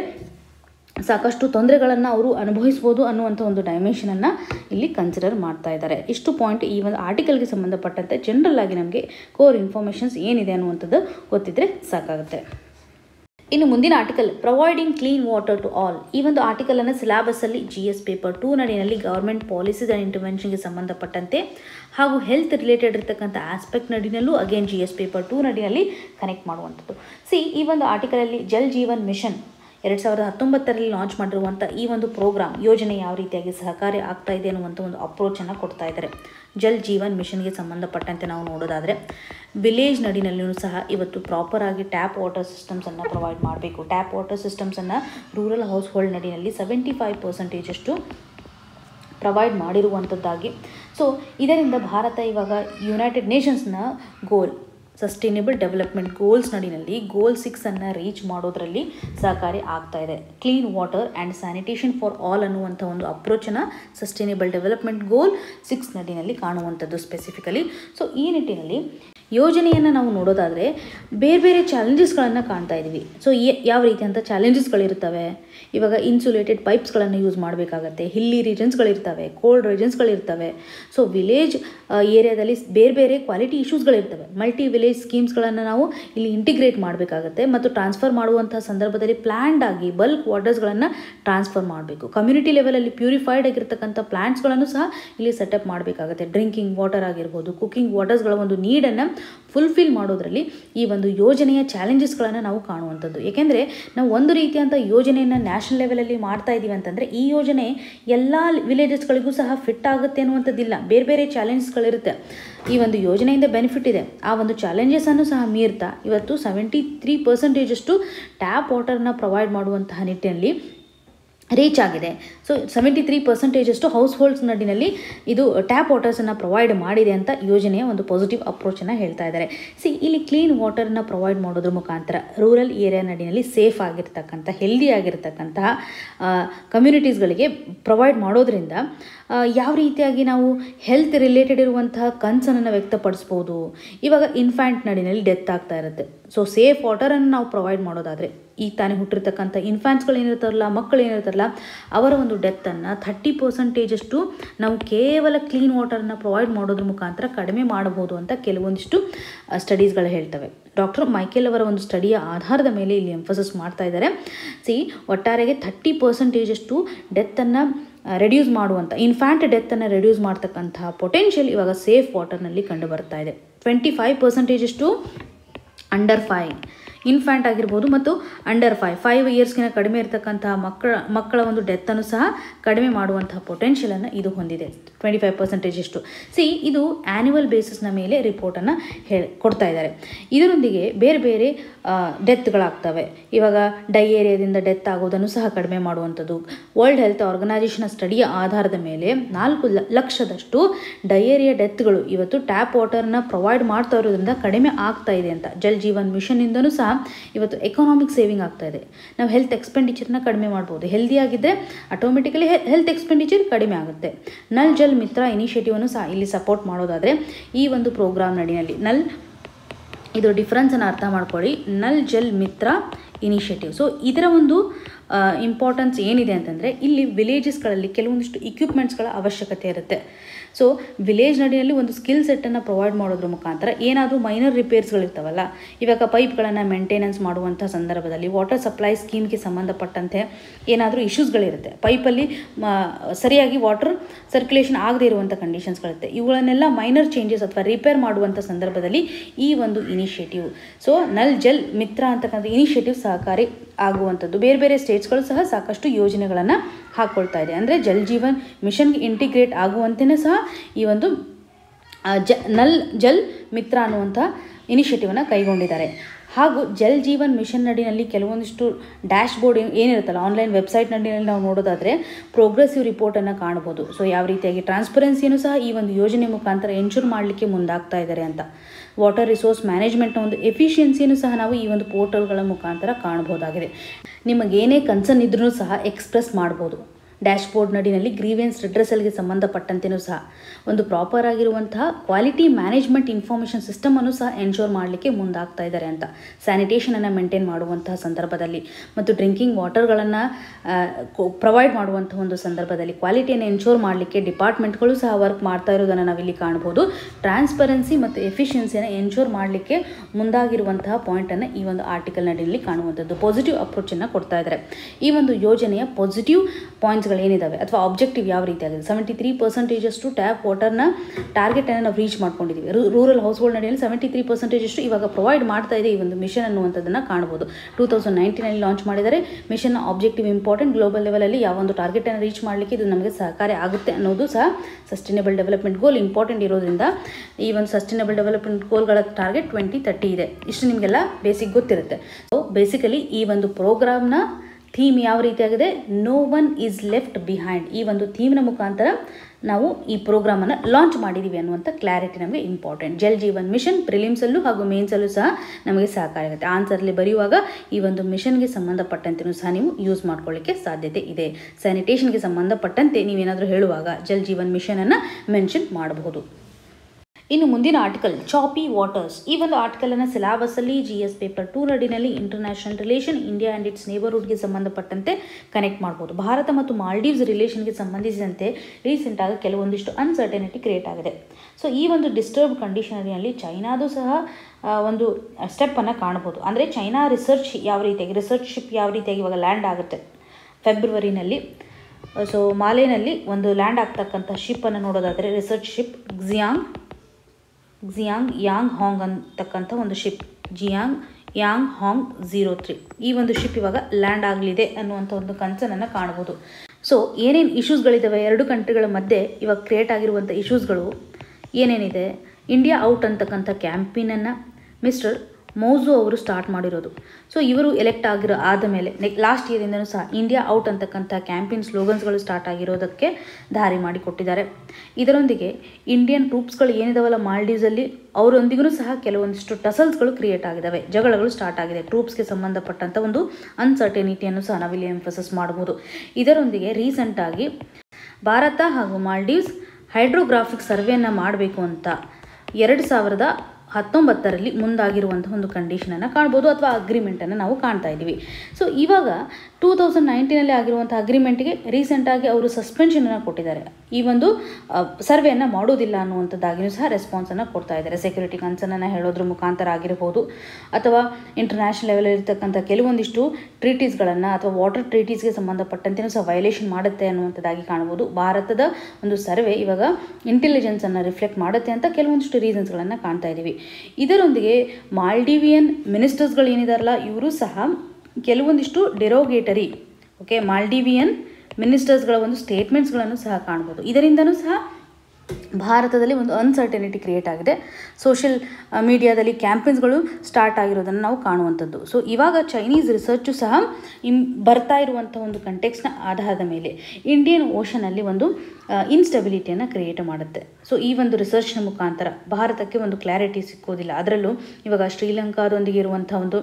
ಸಾಕಷ್ಟು ತೊಂದರೆಗಳನ್ನು ಅವರು ಅನುಭವಿಸ್ಬೋದು ಅನ್ನುವಂಥ ಒಂದು ಡೈಮೆನ್ಷನನ್ನು ಇಲ್ಲಿ ಕನ್ಸಿಡರ್ ಮಾಡ್ತಾ ಇದ್ದಾರೆ ಇಷ್ಟು ಪಾಯಿಂಟ್ ಈ ಒಂದು ಆರ್ಟಿಕಲ್ಗೆ ಸಂಬಂಧಪಟ್ಟಂತೆ ಜನರಲ್ ಆಗಿ ನಮಗೆ ಕೋರ್ ಇನ್ಫಾರ್ಮೇಷನ್ಸ್ ಏನಿದೆ ಅನ್ನುವಂಥದ್ದು ಗೊತ್ತಿದ್ರೆ ಸಾಕಾಗುತ್ತೆ ಇನ್ನು ಮುಂದಿನ article providing clean water to all ಈ ಒಂದು ಆರ್ಟಿಕಲನ್ನು ಸಿಲೆಬಸ್ಸಲ್ಲಿ ಜಿ ಎಸ್ ಪೇಪರ್ ಟೂ ನಡಿನಲ್ಲಿ ಗವರ್ಮೆಂಟ್ ಪಾಲಿಸೀಸ್ ಆ್ಯಂಡ್ ಇಂಟರ್ವೆನ್ಷನ್ಗೆ ಸಂಬಂಧಪಟ್ಟಂತೆ ಹಾಗೂ ಹೆಲ್ತ್ ರಿಲೇಟೆಡ್ ಇರತಕ್ಕಂಥ ಆಸ್ಪೆಕ್ಟ್ ನಡಿನಲ್ಲೂ again G S paper two ನಡಿನಲ್ಲಿ ಕನೆಕ್ಟ್ ಮಾಡುವಂಥದ್ದು ಸಿ ಈ ಒಂದು ಆರ್ಟಿಕಲಲ್ಲಿ ಜಲ್ ಜೀವನ್ ಮಿಷನ್ ಎರಡು ಸಾವಿರದ ಹತ್ತೊಂಬತ್ತರಲ್ಲಿ ಲಾಂಚ್ ಮಾಡಿರುವಂಥ ಈ ಒಂದು ಪ್ರೋಗ್ರಾಮ್ ಯೋಜನೆ ಯಾವ ರೀತಿಯಾಗಿ ಸಹಕಾರಿ ಆಗ್ತಾ ಇದೆ ಅನ್ನುವಂಥ ಒಂದು ಅಪ್ರೋಚನ್ನು ಕೊಡ್ತಾ ಇದ್ದಾರೆ ಜಲ್ ಜೀವನ್ ಮಿಷನ್ಗೆ ಸಂಬಂಧಪಟ್ಟಂತೆ ನಾವು ನೋಡೋದಾದರೆ ವಿಲೇಜ್ ನಡಿನಲ್ಲಿಯೂ ಸಹ ಇವತ್ತು ಪ್ರಾಪರ್ ಆಗಿ ಟ್ಯಾಪ್ ವಾಟರ್ ಸಿಸ್ಟಮ್ಸನ್ನು ಪ್ರೊವೈಡ್ ಮಾಡಬೇಕು ಟ್ಯಾಪ್ ವಾಟರ್ ಸಿಸ್ಟಮ್ಸನ್ನು ರೂರಲ್ ಹೌಸ್ ಹೋಲ್ಡ್ ನಡಿನಲ್ಲಿ ಸೆವೆಂಟಿ ಫೈವ್ ಪರ್ಸೆಂಟೇಜಷ್ಟು ಪ್ರೊವೈಡ್ ಮಾಡಿರುವಂಥದ್ದಾಗಿ ಸೊ ಇದರಿಂದ ಭಾರತ ಇವಾಗ ಯುನೈಟೆಡ್ ನೇಷನ್ಸ್ನ ಗೋಲ್ ಸಸ್ಟೈನೇಬಲ್ ಡೆವಲಪ್ಮೆಂಟ್ ಗೋಲ್ಸ್ ನಡಿನಲ್ಲಿ ಗೋಲ್ ಸಿಕ್ಸನ್ನು ರೀಚ್ ಮಾಡೋದರಲ್ಲಿ ಸಹಕಾರಿ ಆಗ್ತಾ ಇದೆ clean water and sanitation for all ಅನ್ನುವಂಥ ಒಂದು ಅಪ್ರೋಚನ್ನು ಸಸ್ಟೈನೇಬಲ್ ಡೆವಲಪ್ಮೆಂಟ್ ಗೋಲ್ ಸಿಕ್ಸ್ ನಡಿನಲ್ಲಿ ಕಾಣುವಂಥದ್ದು ಸ್ಪೆಸಿಫಿಕಲಿ ಸೊ ಈ ನಿಟ್ಟಿನಲ್ಲಿ ಯೋಜನೆಯನ್ನು ನಾವು ನೋಡೋದಾದರೆ ಬೇರೆ ಬೇರೆ ಚಾಲೆಂಜಸ್ಗಳನ್ನು ಕಾಣ್ತಾ ಇದ್ದೀವಿ ಸೊ ಯಾವ ರೀತಿಯಂಥ ಚಾಲೆಂಜಸ್ಗಳಿರ್ತವೆ ಇವಾಗ ಇನ್ಸುಲೇಟೆಡ್ ಪೈಪ್ಸ್ಗಳನ್ನು ಯೂಸ್ ಮಾಡಬೇಕಾಗತ್ತೆ ಹಿಲ್ಲಿ ರೀಜನ್ಸ್ಗಳಿರ್ತವೆ ಕೋಲ್ಡ್ ರೀಜನ್ಸ್ಗಳಿರ್ತವೆ ಸೊ ವಿಲೇಜ್ ಏರಿಯಾದಲ್ಲಿ ಬೇರೆ ಬೇರೆ ಕ್ವಾಲಿಟಿ ಇಶ್ಯೂಸ್ಗಳಿರ್ತವೆ ಮಲ್ಟಿ ವಿಲೇಜ್ ಸ್ಕೀಮ್ಸ್ಗಳನ್ನು ನಾವು ಇಲ್ಲಿ ಇಂಟಿಗ್ರೇಟ್ ಮಾಡಬೇಕಾಗತ್ತೆ ಮತ್ತು ಟ್ರಾನ್ಸ್ಫರ್ ಮಾಡುವಂಥ ಸಂದರ್ಭದಲ್ಲಿ ಪ್ಲ್ಯಾಂಡ್ ಆಗಿ ಬಲ್ಕ್ ವಾಟರ್ಸ್ಗಳನ್ನು ಟ್ರಾನ್ಸ್ಫರ್ ಮಾಡಬೇಕು ಕಮ್ಯುನಿಟಿ ಲೆವೆಲಲ್ಲಿ ಪ್ಯೂರಿಫೈಡ್ ಆಗಿರ್ತಕ್ಕಂಥ ಪ್ಲ್ಯಾಂಟ್ಸ್ಗಳನ್ನು ಸಹ ಇಲ್ಲಿ ಸೆಟಪ್ ಮಾಡಬೇಕಾಗುತ್ತೆ ಡ್ರಿಂಕಿಂಗ್ ವಾಟರ್ ಆಗಿರ್ಬೋದು ಕುಕಿಂಗ್ ವಾಟರ್ಸ್ಗಳ ಒಂದು ನೀಡನ್ನು ಫುಲ್ಫಿಲ್ ಮಾಡೋದ್ರಲ್ಲಿ ಈ ಒಂದು ಯೋಜನೆಯ ಚಾಲೆಂಜಸ್ಗಳನ್ನು ನಾವು ಕಾಣುವಂಥದ್ದು ಏಕೆಂದರೆ ನಾವು ಒಂದು ರೀತಿಯಂಥ ಯೋಜನೆಯನ್ನು ನ್ಯಾಷನಲ್ ಲೆವೆಲಲ್ಲಿ ಮಾಡ್ತಾ ಇದ್ದೀವಿ ಅಂತಂದರೆ ಈ ಯೋಜನೆ ಎಲ್ಲ ವಿಲೇಜಸ್ಗಳಿಗೂ ಸಹ ಫಿಟ್ ಆಗುತ್ತೆ ಅನ್ನುವಂಥದ್ದಿಲ್ಲ ಬೇರೆ ಬೇರೆ ಚಾಲೆಂಜಸ್ಗಳಿರುತ್ತೆ ಈ ಒಂದು ಯೋಜನೆಯಿಂದ ಬೆನಿಫಿಟ್ ಇದೆ ಆ ಒಂದು ಚಾಲೆಂಜಸನ್ನು ಸಹ ಮೀರ್ತಾ ಇವತ್ತು ಸೆವೆಂಟಿ ತ್ರೀ ಪರ್ಸೆಂಟೇಜಷ್ಟು ಟ್ಯಾಪ್ ವಾಟರ್ನ ಪ್ರೊವೈಡ್ ಮಾಡುವಂತಹ ನಿಟ್ಟಿನಲ್ಲಿ ರೀಚ್ ಆಗಿದೆ ಸೊ ಸೆವೆಂಟಿ ತ್ರೀ ಪರ್ಸೆಂಟೇಜಷ್ಟು ಹೌಸ್ ಹೋಲ್ಡ್ಸ್ ನಡಿನಲ್ಲಿ ಇದು ಟ್ಯಾಪ್ ವಾಟರ್ಸನ್ನು ಪ್ರೊವೈಡ್ ಮಾಡಿದೆ ಅಂತ ಯೋಜನೆಯ ಒಂದು ಪಾಸಿಟಿವ್ ಅಪ್ರೋಚನ್ನು ಹೇಳ್ತಾ ಇದ್ದಾರೆ ಸಿ ಇಲ್ಲಿ ಕ್ಲೀನ್ ವಾಟರ್ನ ಪ್ರೊವೈಡ್ ಮಾಡೋದ್ರ ಮುಖಾಂತರ ರೂರಲ್ ಏರಿಯಾ ನಡಿನಲ್ಲಿ ಸೇಫ್ ಆಗಿರ್ತಕ್ಕಂಥ ಹೆಲ್ದಿ ಆಗಿರ್ತಕ್ಕಂತಹ ಕಮ್ಯುನಿಟೀಸ್ಗಳಿಗೆ ಪ್ರೊವೈಡ್ ಮಾಡೋದ್ರಿಂದ ಯಾವ ರೀತಿಯಾಗಿ ನಾವು ಹೆಲ್ತ್ ರಿಲೇಟೆಡ್ ಇರುವಂತಹ ಕನ್ಸನ್ನು ವ್ಯಕ್ತಪಡಿಸ್ಬೋದು ಇವಾಗ ಇನ್ಫ್ಯಾಂಟ್ ನಡಿನಲ್ಲಿ ಡೆತ್ ಆಗ್ತಾ ಇರುತ್ತೆ ಸೊ ಸೇಫ್ ವಾಟರನ್ನು ನಾವು ಪ್ರೊವೈಡ್ ಮಾಡೋದಾದರೆ ಈಗ ತಾನೇ ಹುಟ್ಟಿರ್ತಕ್ಕಂಥ ಇನ್ಫ್ಯಾನ್ಸ್ಗಳು ಏನಿರ್ತಾರಲ್ಲ ಮಕ್ಕಳು ಏನಿರ್ತಾರಲ್ಲ ಅವರ ಒಂದು ಡೆತ್ತನ್ನು ಥರ್ಟಿ ಪರ್ಸೆಂಟೇಜಷ್ಟು ನಾವು ಕೇವಲ ಕ್ಲೀನ್ ವಾಟರನ್ನು ಪ್ರೊವೈಡ್ ಮಾಡೋದ್ರ ಮುಖಾಂತರ ಕಡಿಮೆ ಮಾಡಬಹುದು ಅಂತ ಕೆಲವೊಂದಿಷ್ಟು ಸ್ಟಡೀಸ್ಗಳು ಹೇಳ್ತವೆ ಡಾಕ್ಟರ್ ಮೈಕೆಲ್ ಅವರ ಒಂದು ಸ್ಟಡಿಯ ಆಧಾರದ ಮೇಲೆ ಇಲ್ಲಿ ಎಂಫಸಿಸ್ ಮಾಡ್ತಾ ಇದ್ದಾರೆ ಸಿ ಒಟ್ಟಾರೆಗೆ ಥರ್ಟಿ ಪರ್ಸೆಂಟೇಜಷ್ಟು ಡೆತ್ತನ್ನು ರೆಡ್ಯೂಸ್ ಮಾಡುವಂಥ ಇನ್ಫ್ಯಾಂಟ್ ಡೆತ್ತನ್ನು ರೆಡ್ಯೂಸ್ ಮಾಡ್ತಕ್ಕಂತಹ ಪೊಟೆನ್ಷಿಯಲ್ ಇವಾಗ ಸೇಫ್ ವಾಟರ್ನಲ್ಲಿ ಕಂಡು ಬರ್ತಾ ಇದೆ ಟ್ವೆಂಟಿ ಫೈವ್ ಪರ್ಸೆಂಟೇಜಷ್ಟು ಅಂಡರ್ ಫೈ ಇನ್ಫ್ಯಾಂಟ್ ಆಗಿರ್ಬೋದು ಮತ್ತು ಅಂಡರ್ ಫೈವ್ ಫೈವ್ ಇಯರ್ಸ್ಗಿಂತ ಕಡಿಮೆ ಇರತಕ್ಕಂತಹ ಮಕ್ಕಳ ಮಕ್ಕಳ ಒಂದು ಡೆತ್ತನ್ನು ಸಹ ಕಡಿಮೆ ಮಾಡುವಂತಹ ಪೊಟೆನ್ಷಿಯಲನ್ನು ಇದು ಹೊಂದಿದೆ ಟ್ವೆಂಟಿ ಫೈವ್ ಪರ್ಸೆಂಟೇಜಷ್ಟು ಸಿ ಇದು ಆ್ಯನ್ಯುವಲ್ ಬೇಸಿಸ್ನ ಮೇಲೆ ರಿಪೋರ್ಟನ್ನು ಹೇಳಿ ಕೊಡ್ತಾ ಇದ್ದಾರೆ ಇದರೊಂದಿಗೆ ಬೇರೆ ಬೇರೆ ಡೆತ್ಗಳಾಗ್ತವೆ ಇವಾಗ ಡಯೇರಿಯಾದಿಂದ ಡೆತ್ ಆಗೋದನ್ನು ಸಹ ಕಡಿಮೆ ಮಾಡುವಂಥದ್ದು ವರ್ಲ್ಡ್ ಹೆಲ್ತ್ ಆರ್ಗನೈಸೇಷನ್ ಸ್ಟಡಿಯ ಆಧಾರದ ಮೇಲೆ ನಾಲ್ಕು ಲಕ್ಷದಷ್ಟು ಡಯೇರಿಯಾ ಡೆತ್ಗಳು ಇವತ್ತು ಟ್ಯಾಪ್ ವಾಟರ್ನ ಪ್ರೊವೈಡ್ ಮಾಡ್ತಾ ಇರೋದ್ರಿಂದ ಕಡಿಮೆ ಆಗ್ತಾ ಇದೆ ಅಂತ ಜಲ್ ಜೀವನ್ ಮಿಷನ್ನಿಂದನೂ ಸಹ ಇವತ್ತು ಎಕನಾಮಿಕ್ ಸೇವಿಂಗ್ ಆಗ್ತಾ ಇದೆ ನಾವು ಹೆಲ್ತ್ ಎಕ್ಸ್ಪೆಂಡಿಚರ್ನ ಕಡಿಮೆ ಮಾಡ್ಬೋದು ಹೆಲ್ದಿ ಆಗಿದ್ದರೆ ಆಟೋಮೆಟಿಕಲಿ ಹೆಲ್ತ್ ಎಕ್ಸ್ಪೆಂಡಿಚರ್ ಕಡಿಮೆ ಆಗುತ್ತೆ ನಲ್ ಜಲ್ ಮಿತ್ರ ಇನಿಷಿಯೇಟಿವನ್ನು ಸಹ ಇಲ್ಲಿ ಸಪೋರ್ಟ್ ಮಾಡೋದಾದರೆ ಈ ಒಂದು ಪ್ರೋಗ್ರಾಮ್ ನಡಿನಲ್ಲಿ ನಲ್ ಇದು ಡಿಫ್ರೆನ್ಸನ್ನು ಅರ್ಥ ಮಾಡ್ಕೊಳ್ಳಿ ನಲ್ ಜಲ್ ಮಿತ್ರ ಇನಿಷಿಯೇಟಿವ್ ಸೊ ಇದರ ಒಂದು ಇಂಪಾರ್ಟೆನ್ಸ್ ಏನಿದೆ ಅಂತಂದರೆ ಇಲ್ಲಿ ವಿಲೇಜಸ್ಗಳಲ್ಲಿ ಕೆಲವೊಂದಿಷ್ಟು ಇಕ್ವಿಪ್ಮೆಂಟ್ಸ್ಗಳ ಅವಶ್ಯಕತೆ ಇರುತ್ತೆ ಸೊ ವಿಲೇಜ್ ನಡಿನಲ್ಲಿ ಒಂದು ಸ್ಕಿಲ್ ಸೆಟ್ಟನ್ನು ಪ್ರೊವೈಡ್ ಮಾಡೋದ್ರ ಮುಖಾಂತರ ಏನಾದರೂ ಮೈನರ್ ರಿಪೇರ್ಸ್ಗಳಿರ್ತಾವಲ್ಲ ಇವಾಗ ಪೈಪ್ಗಳನ್ನು ಮೇಂಟೆನೆನ್ಸ್ ಮಾಡುವಂಥ ಸಂದರ್ಭದಲ್ಲಿ ವಾಟರ್ ಸಪ್ಲೈ ಸ್ಕೀಮ್ಗೆ ಸಂಬಂಧಪಟ್ಟಂತೆ ಏನಾದರೂ ಇಶ್ಯೂಸ್ಗಳಿರುತ್ತೆ ಪೈಪಲ್ಲಿ ಸರಿಯಾಗಿ ವಾಟರ್ ಸರ್ಕ್ಯುಲೇಷನ್ ಆಗದೇ ಇರುವಂಥ ಕಂಡೀಷನ್ಸ್ಗಳಿರುತ್ತೆ ಇವುಗಳನ್ನೆಲ್ಲ ಮೈನರ್ ಚೇಂಜಸ್ ಅಥವಾ ರಿಪೇರ್ ಮಾಡುವಂಥ ಸಂದರ್ಭದಲ್ಲಿ ಈ ಒಂದು ಇನಿಷಿಯೇಟಿವ್ ಸೊ ನಲ್ ಜಲ್ ಮಿತ್ರ ಅಂತಕ್ಕಂಥ ಇನಿಷಿಯೇಟಿವ್ ಸಹಕಾರಿ ಆಗುವಂಥದ್ದು ಬೇರೆ ಬೇರೆ ಸ್ಟೇಟ್ಸ್ಗಳು ಸಹ ಸಾಕಷ್ಟು ಯೋಜನೆಗಳನ್ನು ಹಾಕ್ಕೊಳ್ತಾ ಇದೆ ಅಂದರೆ ಜಲ್ ಜೀವನ್ ಮಿಷನ್ಗೆ ಇಂಟಿಗ್ರೇಟ್ ಆಗುವಂತೆಯೇ ಸಹ ಈ ಒಂದು ಜ ನಲ್ ಜಲ್ ಮಿತ್ರ ಅನ್ನುವಂಥ ಇನಿಷಿಯೇಟಿವನ್ನು ಕೈಗೊಂಡಿದ್ದಾರೆ ಹಾಗೂ ಜಲ್ ಜೀವನ್ ಮಿಷನ್ ನಡಿನಲ್ಲಿ ಕೆಲವೊಂದಿಷ್ಟು ಡ್ಯಾಶ್ ಬೋರ್ಡ್ ಏನಿರುತ್ತಲ್ಲ ಆನ್ಲೈನ್ ವೆಬ್ಸೈಟ್ ನಡಿನಲ್ಲಿ ನಾವು ನೋಡೋದಾದರೆ ಪ್ರೋಗ್ರೆಸಿವ್ ರಿಪೋರ್ಟನ್ನು ಕಾಣ್ಬೋದು ಸೊ ಯಾವ ರೀತಿಯಾಗಿ ಟ್ರಾನ್ಸ್ಪರೆನ್ಸಿಯನ್ನು ಸಹ ಈ ಒಂದು ಯೋಜನೆ ಮುಖಾಂತರ ಎನ್ಶೂರ್ ಮಾಡಲಿಕ್ಕೆ ಮುಂದಾಗ್ತಾ ಇದ್ದಾರೆ ಅಂತ ವಾಟರ್ ರಿಸೋರ್ಸ್ ಮ್ಯಾನೇಜ್ಮೆಂಟ್ನ ಒಂದು ಎಫಿಷಿಯನ್ಸಿಯನ್ನು ಸಹ ನಾವು ಈ ಒಂದು ಪೋರ್ಟಲ್ಗಳ ಮುಖಾಂತರ ಕಾಣಬಹುದಾಗಿದೆ ನಿಮಗೇನೇ ಕನ್ಸರ್ನ್ ಇದ್ರೂ ಸಹ ಎಕ್ಸ್ಪ್ರೆಸ್ ಮಾಡ್ಬೋದು ಡ್ಯಾಶ್ ಬೋರ್ಡ್ ನಡಿನಲ್ಲಿ ಗ್ರೀವೆನ್ಸ್ ರಿಡ್ರೆಸಲ್ಗೆ ಸಂಬಂಧಪಟ್ಟಂತೆಯೂ ಸಹ ಒಂದು ಪ್ರಾಪರ್ ಆಗಿರುವಂತಹ ಕ್ವಾಲಿಟಿ ಮ್ಯಾನೇಜ್ಮೆಂಟ್ ಇನ್ಫಾರ್ಮೇಷನ್ ಸಿಸ್ಟಮನ್ನು ಸಹ ಎನ್ಶೋರ್ ಮಾಡಲಿಕ್ಕೆ ಮುಂದಾಗ್ತಾ ಇದ್ದಾರೆ ಅಂತ ಸ್ಯಾನಿಟೇಷನನ್ನು ಮೇಂಟೈನ್ ಮಾಡುವಂತಹ ಸಂದರ್ಭದಲ್ಲಿ ಮತ್ತು ಡ್ರಿಂಕಿಂಗ್ ವಾಟರ್ಗಳನ್ನು ಪ್ರೊವೈಡ್ ಮಾಡುವಂಥ ಒಂದು ಸಂದರ್ಭದಲ್ಲಿ ಕ್ವಾಲಿಟಿಯನ್ನು ಎನ್ಶೋರ್ ಮಾಡಲಿಕ್ಕೆ ಡಿಪಾರ್ಟ್ಮೆಂಟ್ಗಳು ಸಹ ವರ್ಕ್ ಮಾಡ್ತಾ ಇರೋದನ್ನು ನಾವಿಲ್ಲಿ ಕಾಣ್ಬೋದು ಟ್ರಾನ್ಸ್ಪರೆನ್ಸಿ ಮತ್ತು ಎಫಿಷಿಯನ್ಸಿಯನ್ನು ಎನ್ಶೋರ್ ಮಾಡಲಿಕ್ಕೆ ಮುಂದಾಗಿರುವಂತಹ ಪಾಯಿಂಟನ್ನು ಈ ಒಂದು ಆರ್ಟಿಕಲ್ ನಡಿನಲ್ಲಿ ಕಾಣುವಂಥದ್ದು ಪಾಸಿಟಿವ್ ಅಪ್ರೋಚನ್ನು ಕೊಡ್ತಾ ಇದ್ದಾರೆ ಈ ಒಂದು ಯೋಜನೆಯ ಪಾಸಿಟಿವ್ ಪಾಯಿಂಟ್ಸ್ಗಳೇನಿದ್ದಾವೆ ಅಥವಾ ಆಬ್ಜೆಕ್ಟಿವ್ ಯಾವ ರೀತಿಯಾಗಿದೆ ಸೆವೆಂಟಿ ತ್ರೀ ಪರ್ಸೆಂಟೇಜಷ್ಟು ಟ್ಯಾಪ್ ವಾಟರ್ನ ಟಾರ್ಗೆಟನ್ನು ನಾವು ರೀಚ್ ಮಾಡ್ಕೊಂಡಿದ್ದೀವಿ ರೂರಲ್ ಹೌಸ್ ಹೋಲ್ಡ್ ನಡಿಯಲ್ಲಿ ಸೆವೆಂಟಿ ತ್ರೀ ಪರ್ಸೆಂಟೇಜಷ್ಟು ಇವಾಗ ಪ್ರೊವೈಡ್ ಮಾಡ್ತಾ ಇದೆ ಈ ಒಂದು ಮಿಷನ್ ಅನ್ನುವಂಥದ್ದನ್ನು ಕಾಣ್ಬೋದು ಟೂ ತೌಸಂಡ್ ನೈನ್ಟೀನಲ್ಲಿ ಲಾಂಚ್ ಮಾಡಿದರೆ ಮಿಷನ್ನ ಆಬ್ಜೆಕ್ಟಿವ್ ಇಂಪಾರ್ಟೆಂಟ್ ಗ್ಲೋಬಲ್ ಲೆವೆಲಲ್ಲಿ ಯಾವ ಒಂದು ಟಾರ್ಗೆಟನ್ನು ರೀಚ್ ಮಾಡಲಿಕ್ಕೆ ಇದು ನಮಗೆ ಸಹಕಾರಿ ಆಗುತ್ತೆ ಅನ್ನೋದು ಸಹ ಸಸ್ಟೈನಬಲ್ ಡೆವಲಪ್ಮೆಂಟ್ ಗೋಲ್ ಇಂಪಾರ್ಟೆಂಟ್ ಇರೋದ್ರಿಂದ ಈ ಒಂದು ಸಸ್ಟೈನಬಲ್ ಡೆವಲಪ್ಮೆಂಟ್ ಗೋಲ್ಗಳ ಟಾರ್ಗೆಟ್ ಟ್ವೆಂಟಿ ತರ್ಟಿ ಇದೆ ಇಷ್ಟು ನಿಮಗೆಲ್ಲ ಬೇಸಿಕ್ ಗೊತ್ತಿರುತ್ತೆ ಸೊ ಬೇಸಿಕಲಿ ಈ ಒಂದು ಪ್ರೋಗ್ರಾಮ್ನ ಥೀಮ್ ಯಾವ ರೀತಿಯಾಗಿದೆ no one is left behind ಈ ಒಂದು ಥೀಮ್ನ ಮುಖಾಂತರ ನಾವು ಈ ಪ್ರೋಗ್ರಾಮನ್ನು ಲಾಂಚ್ ಮಾಡಿದ್ದೀವಿ ಅನ್ನುವಂಥ ಕ್ಲಾರಿಟಿ ನಮಗೆ ಇಂಪಾರ್ಟೆಂಟ್ ಜಲ್ ಜೀವನ್ ಮಿಷನ್ ಪ್ರಿಲಿಮ್ಸಲ್ಲೂ ಹಾಗೂ ಮೇನ್ಸಲ್ಲೂ ಸಹ ನಮಗೆ ಸಹಕಾರಿ ಆಗುತ್ತೆ ಆನ್ಸರ್ಲಿ ಬರೆಯುವಾಗ ಈ ಒಂದು ಮಿಷನ್ಗೆ ಸಂಬಂಧಪಟ್ಟಂತೆಯೂ ಸಹ ನೀವು ಯೂಸ್ ಮಾಡ್ಕೊಳ್ಳಿಕ್ಕೆ ಸಾಧ್ಯತೆ ಇದೆ ಸ್ಯಾನಿಟೇಷನ್ಗೆ ಸಂಬಂಧಪಟ್ಟಂತೆ ನೀವೇನಾದರೂ ಹೇಳುವಾಗ ಜಲ್ ಜೀವನ್ ಮಿಷನನ್ನು ಮೆನ್ಷನ್ ಮಾಡಬಹುದು ಇನ್ನು ಮುಂದಿನ ಆರ್ಟಿಕಲ್ ಚಾಪಿ ವಾಟರ್ಸ್ ಈ ಒಂದು ಆರ್ಟಿಕಲನ್ನು ಸಿಲಾಬಸ್ಸಲ್ಲಿ G S paper two ನಡಿನಲ್ಲಿ international relation India and its ನೇಬರ್ಹುಡ್ಗೆ ಸಂಬಂಧಪಟ್ಟಂತೆ ಕನೆಕ್ಟ್ ಮಾಡ್ಬೋದು ಭಾರತ ಮತ್ತು ಮಾಲ್ಡೀವ್ಸ್ ರಿಲೇಷನ್ಗೆ ಸಂಬಂಧಿಸಿದಂತೆ ರೀಸೆಂಟಾಗಿ ಕೆಲವೊಂದಿಷ್ಟು ಅನ್ಸರ್ಟನಿಟಿ ಕ್ರಿಯೇಟ್ ಆಗಿದೆ ಸೊ ಈ ಒಂದು ಡಿಸ್ಟರ್ಬ್ ಕಂಡೀಷನರಿಯಲ್ಲಿ ಚೈನಾದು ಸಹ ಆ, ಒಂದು ಸ್ಟೆಪ್ಪನ್ನು ಕಾಣ್ಬೋದು ಅಂದರೆ ಚೈನಾ ರಿಸರ್ಚ್ ಯಾವ ರೀತಿಯಾಗಿ ರಿಸರ್ಚ್ ಶಿಪ್ ಯಾವ ರೀತಿಯಾಗಿ ಇವಾಗ ಲ್ಯಾಂಡ್ ಆಗುತ್ತೆ ಫೆಬ್ರವರಿನಲ್ಲಿ ಸೊ ಮಾಲೆನಲ್ಲಿ ಒಂದು ಲ್ಯಾಂಡ್ ಆಗ್ತಕ್ಕಂಥ ಶಿಪ್ಪನ್ನು ನೋಡೋದಾದರೆ research ship Xiang Xiang Yang Hong ಅಂತಕ್ಕಂಥ ಒಂದು ship Xiang Yang Hong zero three ಈ ಒಂದು ಶಿಪ್ ಇವಾಗ ಲ್ಯಾಂಡ್ ಆಗಲಿದೆ ಅನ್ನುವಂಥ ಒಂದು ಕನ್ಸರ್ನನ್ನು ಕಾಣ್ಬೋದು ಸೊ ಏನೇನು ಇಶ್ಯೂಸ್ಗಳಿದ್ದಾವೆ ಎರಡು ಕಂಟ್ರಿಗಳ ಮಧ್ಯೆ ಇವಾಗ ಕ್ರಿಯೇಟ್ ಆಗಿರುವಂಥ ಇಶ್ಯೂಸ್ಗಳು ಏನೇನಿದೆ ಇಂಡಿಯಾ ಔಟ್ ಅಂತಕ್ಕಂಥ ಕ್ಯಾಂಪೇನನ್ನು ಮಿಸ್ಟರ್ ಮೌಜು ಅವರು ಸ್ಟಾರ್ಟ್ ಮಾಡಿರೋದು ಸೊ ಇವರು ಎಲೆಕ್ಟ್ ಆಗಿರೋ ಆದ ಮೇಲೆ ನೆಕ್ ಲಾಸ್ಟ್ ಇಯರಿಂದನೂ ಸಹ ಇಂಡಿಯಾ ಔಟ್ ಅಂತಕ್ಕಂಥ ಕ್ಯಾಂಪೇನ್ ಸ್ಲೋಗನ್ಸ್ಗಳು ಸ್ಟಾರ್ಟ್ ಆಗಿರೋದಕ್ಕೆ ದಾರಿ ಮಾಡಿಕೊಟ್ಟಿದ್ದಾರೆ ಇದರೊಂದಿಗೆ ಇಂಡಿಯನ್ ಟ್ರೂಪ್ಸ್ಗಳು ಏನಿದಾವಲ್ಲ ಮಾಲ್ಡೀವ್ಸಲ್ಲಿ ಅವರೊಂದಿಗೂ ಸಹ ಕೆಲವೊಂದಿಷ್ಟು ಟಸಲ್ಸ್ಗಳು ಕ್ರಿಯೇಟ್ ಆಗಿದ್ದಾವೆ ಜಗಳಗಳು ಸ್ಟಾರ್ಟ್ ಆಗಿದೆ ಟ್ರೂಪ್ಸ್ಗೆ ಸಂಬಂಧಪಟ್ಟಂಥ ಒಂದು ಅನ್ಸರ್ಟನಿಟಿಯನ್ನು ಸಹ ನಾವಿಲ್ಲಿ ಎಂಫಸಸ್ ಮಾಡ್ಬೋದು ಇದರೊಂದಿಗೆ ರೀಸೆಂಟಾಗಿ ಭಾರತ ಹಾಗೂ ಮಾಲ್ಡೀವ್ಸ್ ಹೈಡ್ರೋಗ್ರಾಫಿಕ್ ಸರ್ವೆಯನ್ನು ಮಾಡಬೇಕು ಅಂತ ಎರಡು ಸಾವಿರದ ಹತ್ತೊಂಬತ್ತರಲ್ಲಿ ಮುಂದಾಗಿರುವಂಥ ಒಂದು ಕಂಡೀಷನನ್ನು ಕಾಣ್ಬೋದು ಅಥವಾ ಅಗ್ರಿಮೆಂಟನ್ನು ನಾವು ಕಾಣ್ತಾ ಇದ್ದೀವಿ ಸೊ ಇವಾಗ ಟೂ ತೌಸಂಡ್ ನೈನ್ಟೀನಲ್ಲಿ ಆಗಿರುವಂಥ ಅಗ್ರಿಮೆಂಟ್ಗೆ ರೀಸೆಂಟಾಗಿ ಅವರು ಸಸ್ಪೆನ್ಷನನ್ನು ಕೊಟ್ಟಿದ್ದಾರೆ ಈ ಒಂದು ಸರ್ವೆಯನ್ನು ಮಾಡೋದಿಲ್ಲ ಅನ್ನುವಂಥದ್ದಾಗಿಯೂ ಸಹ ರೆಸ್ಪಾನ್ಸನ್ನು ಕೊಡ್ತಾ ಇದ್ದಾರೆ ಸೆಕ್ಯೂರಿಟಿ ಕನ್ಸರ್ನನ್ನು ಹೇಳೋದ್ರ ಮುಖಾಂತರ ಆಗಿರಬಹುದು ಅಥವಾ ಇಂಟರ್ನ್ಯಾಷನಲ್ ಲೆವೆಲ್ ಇರತಕ್ಕಂಥ ಕೆಲವೊಂದಿಷ್ಟು ಟ್ರೀಟೀಸ್ಗಳನ್ನು ಅಥವಾ ವಾಟರ್ ಟ್ರೀಟೀಸ್ಗೆ ಸಂಬಂಧಪಟ್ಟಂತೆಯೂ ಸಹ ವೈಲೇಷನ್ ಮಾಡುತ್ತೆ ಅನ್ನುವಂಥದ್ದಾಗಿ ಕಾಣ್ಬೋದು ಭಾರತದ ಒಂದು ಸರ್ವೆ ಇವಾಗ ಇಂಟೆಲಿಜೆನ್ಸನ್ನು ರಿಫ್ಲೆಕ್ಟ್ ಮಾಡುತ್ತೆ ಅಂತ ಕೆಲವೊಂದಿಷ್ಟು ರೀಸನ್ಸ್ಗಳನ್ನು ಕಾಣ್ತಾ ಇದ್ದೀವಿ ಇದರೊಂದಿಗೆ ಮಾಲ್ಡಿವಿಯನ್ ಮಿನಿಸ್ಟರ್ಸ್ಗಳು ಏನಿದಾರಲ್ಲ ಇವರು ಸಹ ಕೆಲವೊಂದಿಷ್ಟು ಡೆರೋಗೇಟರಿ ಓಕೆ ಮಾಲ್ಡಿವಿಯನ್ ಮಿನಿಸ್ಟರ್ಸ್ಗಳ ಒಂದು ಸ್ಟೇಟ್ಮೆಂಟ್ಸ್ಗಳನ್ನು ಸಹ ಕಾಣ್ಬೋದು ಇದರಿಂದನೂ ಸಹ ಭಾರತದಲ್ಲಿ ಒಂದು ಅನ್ಸರ್ಟನಿಟಿ ಕ್ರಿಯೇಟ್ ಆಗಿದೆ ಸೋಷಿಯಲ್ ಮೀಡಿಯಾದಲ್ಲಿ ಕ್ಯಾಂಪೇನ್ಸ್ಗಳು ಸ್ಟಾರ್ಟ್ ಆಗಿರೋದನ್ನು ನಾವು ಕಾಣುವಂಥದ್ದು ಸೊ ಇವಾಗ ಚೈನೀಸ್ ರಿಸರ್ಚು ಸಹ ಇಮ್ ಬರ್ತಾ ಇರುವಂಥ ಒಂದು ಕಂಟೆಕ್ಸ್ನ ಆಧಾರದ ಮೇಲೆ ಇಂಡಿಯನ್ ಓಷನಲ್ಲಿ ಒಂದು ಇನ್ಸ್ಟೆಬಿಲಿಟಿಯನ್ನು ಕ್ರಿಯೇಟ್ ಮಾಡುತ್ತೆ ಸೊ ಈ ಒಂದು ರಿಸರ್ಚ್ನ ಮುಖಾಂತರ ಭಾರತಕ್ಕೆ ಒಂದು ಕ್ಲಾರಿಟಿ ಸಿಕ್ಕೋದಿಲ್ಲ ಅದರಲ್ಲೂ ಇವಾಗ ಶ್ರೀಲಂಕಾದೊಂದಿಗೆ ಇರುವಂಥ ಒಂದು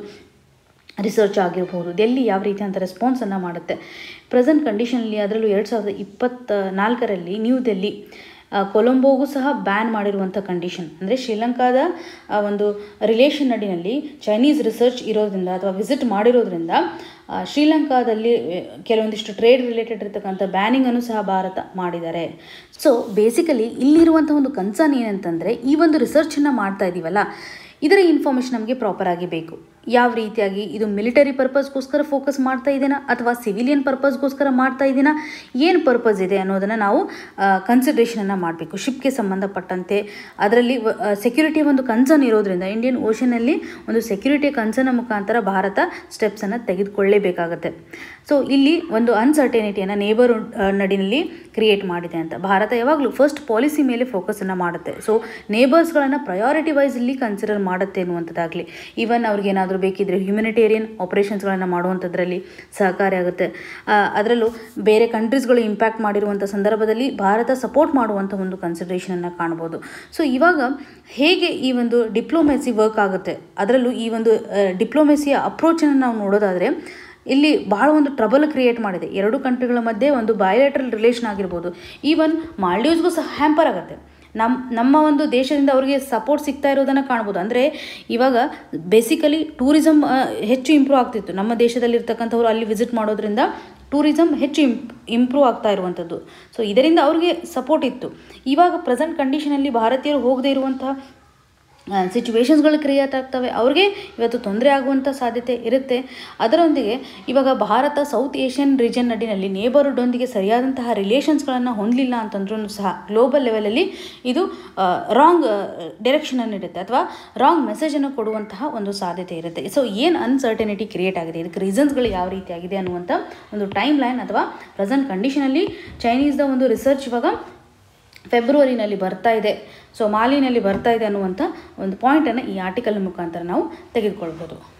ರಿಸರ್ಚ್ ಆಗಿರ್ಬೋದು ಡೆಲ್ಲಿ ಯಾವ ರೀತಿ ಅಂತ ರೆಸ್ಪಾನ್ಸನ್ನು ಮಾಡುತ್ತೆ ಪ್ರೆಸೆಂಟ್ ಕಂಡೀಷನಲ್ಲಿ ಅದರಲ್ಲೂ ಎರಡು ಸಾವಿರದ ಇಪ್ಪತ್ತ ನಾಲ್ಕರಲ್ಲಿ ನ್ಯೂ ಡೆಲ್ಲಿ ಆ, ಕೊಲಂಬೋಗೂ ಸಹ ಬ್ಯಾನ್ ಮಾಡಿರುವಂಥ ಕಂಡೀಷನ್ ಅಂದರೆ ಶ್ರೀಲಂಕಾದ ಆ, ಒಂದು ರಿಲೇಷನ್ ನಡಿನಲ್ಲಿ ಚೈನೀಸ್ ರಿಸರ್ಚ್ ಇರೋದ್ರಿಂದ ಅಥವಾ ವಿಸಿಟ್ ಮಾಡಿರೋದ್ರಿಂದ ಆ, ಶ್ರೀಲಂಕಾದಲ್ಲಿ ಆ, ಕೆಲವೊಂದಿಷ್ಟು ಟ್ರೇಡ್ ರಿಲೇಟೆಡ್ ಇರತಕ್ಕಂಥ ಬ್ಯಾನಿಂಗನ್ನು ಸಹ ಭಾರತ ಮಾಡಿದ್ದಾರೆ ಸೊ ಬೇಸಿಕಲಿ ಇಲ್ಲಿರುವಂಥ ಒಂದು ಕನ್ಸರ್ನ್ ಏನಂತಂದರೆ ಈ ಒಂದು ರಿಸರ್ಚನ್ನು ಮಾಡ್ತಾ ಇದ್ದೀವಲ್ಲ ಇದರ ಇನ್ಫಾರ್ಮೇಷನ್ ನಮಗೆ ಪ್ರಾಪರಾಗಿ ಬೇಕು ಯಾವ ರೀತಿಯಾಗಿ ಇದು ಮಿಲಿಟರಿ ಪರ್ಪಸ್ಗೋಸ್ಕರ ಫೋಕಸ್ ಮಾಡ್ತಾ ಇದ್ದೀನಾ ಅಥವಾ ಸಿವಿಲಿಯನ್ ಪರ್ಪಸ್ಗೋಸ್ಕರ ಮಾಡ್ತಾ ಇದ್ದೀನಾ ಏನು ಪರ್ಪಸ್ ಇದೆ ಅನ್ನೋದನ್ನು ನಾವು ಕನ್ಸಿಡ್ರೇಷನನ್ನು ಮಾಡಬೇಕು ಶಿಪ್ಗೆ ಸಂಬಂಧಪಟ್ಟಂತೆ ಅದರಲ್ಲಿ ಸೆಕ್ಯೂರಿಟಿ ಒಂದು ಕನ್ಸರ್ನ್ ಇರೋದ್ರಿಂದ ಇಂಡಿಯನ್ ಓಷನಲ್ಲಿ ಒಂದು ಸೆಕ್ಯೂರಿಟಿ ಕನ್ಸರ್ನ ಮುಖಾಂತರ ಭಾರತ ಸ್ಟೆಪ್ಸನ್ನು ತೆಗೆದುಕೊಳ್ಳೇಬೇಕಾಗತ್ತೆ ಸೊ ಇಲ್ಲಿ ಒಂದು ಅನ್ಸರ್ಟನಿಟಿಯನ್ನು ನೇಬರ್ ನಡಿನಲ್ಲಿ ಕ್ರಿಯೇಟ್ ಮಾಡಿದೆ ಅಂತ ಭಾರತ ಯಾವಾಗಲೂ ಫಸ್ಟ್ ಪಾಲಿಸಿ ಮೇಲೆ ಫೋಕಸನ್ನು ಮಾಡುತ್ತೆ ಸೊ ನೇಬರ್ಸ್ಗಳನ್ನು ಪ್ರಯಾರಿಟಿ ವೈಸ್ ಇಲ್ಲಿ ಕನ್ಸಿಡರ್ ಮಾಡುತ್ತೆ ಅನ್ನುವಂಥದ್ದಾಗಲಿ ಈವನ್ ಅವ್ರಿಗೇನಾದರೂ ಬೇಕಿದ್ರೆ ಹ್ಯುಮಿನಿಟೇರಿಯನ್ ಆಪರೇಷನ್ಸ್ಗಳನ್ನು ಮಾಡುವಂಥದ್ರಲ್ಲಿ ಸಹಕಾರಿ ಆಗುತ್ತೆ ಆ, ಅದರಲ್ಲೂ ಬೇರೆ ಕಂಟ್ರೀಸ್ಗಳು ಇಂಪ್ಯಾಕ್ಟ್ ಮಾಡಿರುವಂಥ ಸಂದರ್ಭದಲ್ಲಿ ಭಾರತ ಸಪೋರ್ಟ್ ಮಾಡುವಂಥ ಒಂದು ಕನ್ಸಿಡ್ರೇಷನನ್ನು ಕಾಣ್ಬೋದು ಸೊ ಇವಾಗ ಹೇಗೆ ಈ ಒಂದು ಡಿಪ್ಲೊಮೆಸಿ ವರ್ಕ್ ಆಗುತ್ತೆ ಅದರಲ್ಲೂ ಈ ಒಂದು ಡಿಪ್ಲೊಮೆಸಿಯ ಅಪ್ರೋಚನ್ನು ನಾವು ನೋಡೋದಾದರೆ ಇಲ್ಲಿ ಬಹಳ ಒಂದು ಟ್ರಬಲ್ ಕ್ರಿಯೇಟ್ ಮಾಡಿದೆ ಎರಡು ಕಂಟ್ರಿಗಳ ಮಧ್ಯೆ ಒಂದು ಬಯೋಲೆಟ್ರಲ್ ರಿಲೇಷನ್ ಆಗಿರ್ಬೋದು ಈವನ್ ಮಾಲ್ಡೀವ್ಸ್ಗೂ ಸಹ ಹ್ಯಾಂಪರ್ ಆಗುತ್ತೆ ನಮ್ಮ ನಮ್ಮ ಒಂದು ದೇಶದಿಂದ ಅವರಿಗೆ ಸಪೋರ್ಟ್ ಸಿಗ್ತಾ ಇರೋದನ್ನು ಕಾಣ್ಬೋದು ಅಂದರೆ ಇವಾಗ ಬೇಸಿಕಲಿ ಟೂರಿಸಮ್ ಹೆಚ್ಚು ಇಂಪ್ರೂವ್ ಆಗ್ತಿತ್ತು ನಮ್ಮ ದೇಶದಲ್ಲಿರ್ತಕ್ಕಂಥವ್ರು ಅಲ್ಲಿ ವಿಸಿಟ್ ಮಾಡೋದ್ರಿಂದ ಟೂರಿಸಮ್ ಹೆಚ್ಚು ಇಂಪ್ ಇಂಪ್ರೂವ್ ಆಗ್ತಾ ಇರುವಂಥದ್ದು ಸೊ ಇದರಿಂದ ಅವ್ರಿಗೆ ಸಪೋರ್ಟ್ ಇತ್ತು ಇವಾಗ ಪ್ರೆಸೆಂಟ್ ಕಂಡೀಷನಲ್ಲಿ ಭಾರತೀಯರು ಹೋಗದೇ ಇರುವಂಥ ಸಿಚುವೇಶನ್ಸ್ಗಳು ಕ್ರಿಯೇಟ್ ಆಗ್ತವೆ ಅವ್ರಿಗೆ ಇವತ್ತು ತೊಂದರೆ ಆಗುವಂಥ ಸಾಧ್ಯತೆ ಇರುತ್ತೆ ಅದರೊಂದಿಗೆ ಇವಾಗ ಭಾರತ ಸೌತ್ ಏಷ್ಯನ್ ರೀಜನ್ ನಡಿನಲ್ಲಿ ನೇಬರ್ಹುಡ್ಡೊಂದಿಗೆ ಸರಿಯಾದಂತಹ ರಿಲೇಷನ್ಸ್ಗಳನ್ನು ಹೊಂದಲಿಲ್ಲ ಅಂತಂದ್ರೂ ಸಹ ಗ್ಲೋಬಲ್ ಲೆವೆಲಲ್ಲಿ ಇದು ರಾಂಗ್ ಡೈರೆಕ್ಷನನ್ನು ನೀಡುತ್ತೆ ಅಥವಾ ರಾಂಗ್ ಮೆಸೇಜನ್ನು ಕೊಡುವಂತಹ ಒಂದು ಸಾಧ್ಯತೆ ಇರುತ್ತೆ ಸೊ ಏನು ಅನ್ಸರ್ಟನಿಟಿ ಕ್ರಿಯೇಟ್ ಆಗಿದೆ ಇದಕ್ಕೆ ರೀಸನ್ಸ್ಗಳು ಯಾವ ರೀತಿಯಾಗಿದೆ ಅನ್ನುವಂಥ ಒಂದು ಟೈಮ್ ಲೈನ್ ಅಥವಾ ಪ್ರೆಸೆಂಟ್ ಕಂಡೀಷನಲ್ಲಿ ಚೈನೀಸ್ದ ಒಂದು ರಿಸರ್ಚ್ ಇವಾಗ ಫೆಬ್ರವರಿನಲ್ಲಿ ಬರ್ತಾ ಇದೆ ಸೊ ಮಾಲಿನಲ್ಲಿ ಬರ್ತಾ ಇದೆ ಅನ್ನುವಂಥ ಒಂದು ಪಾಯಿಂಟನ್ನು ಈ ಆರ್ಟಿಕಲ್ ಮುಖಾಂತರ ನಾವು ತೆಗೆದುಕೊಳ್ಬೋದು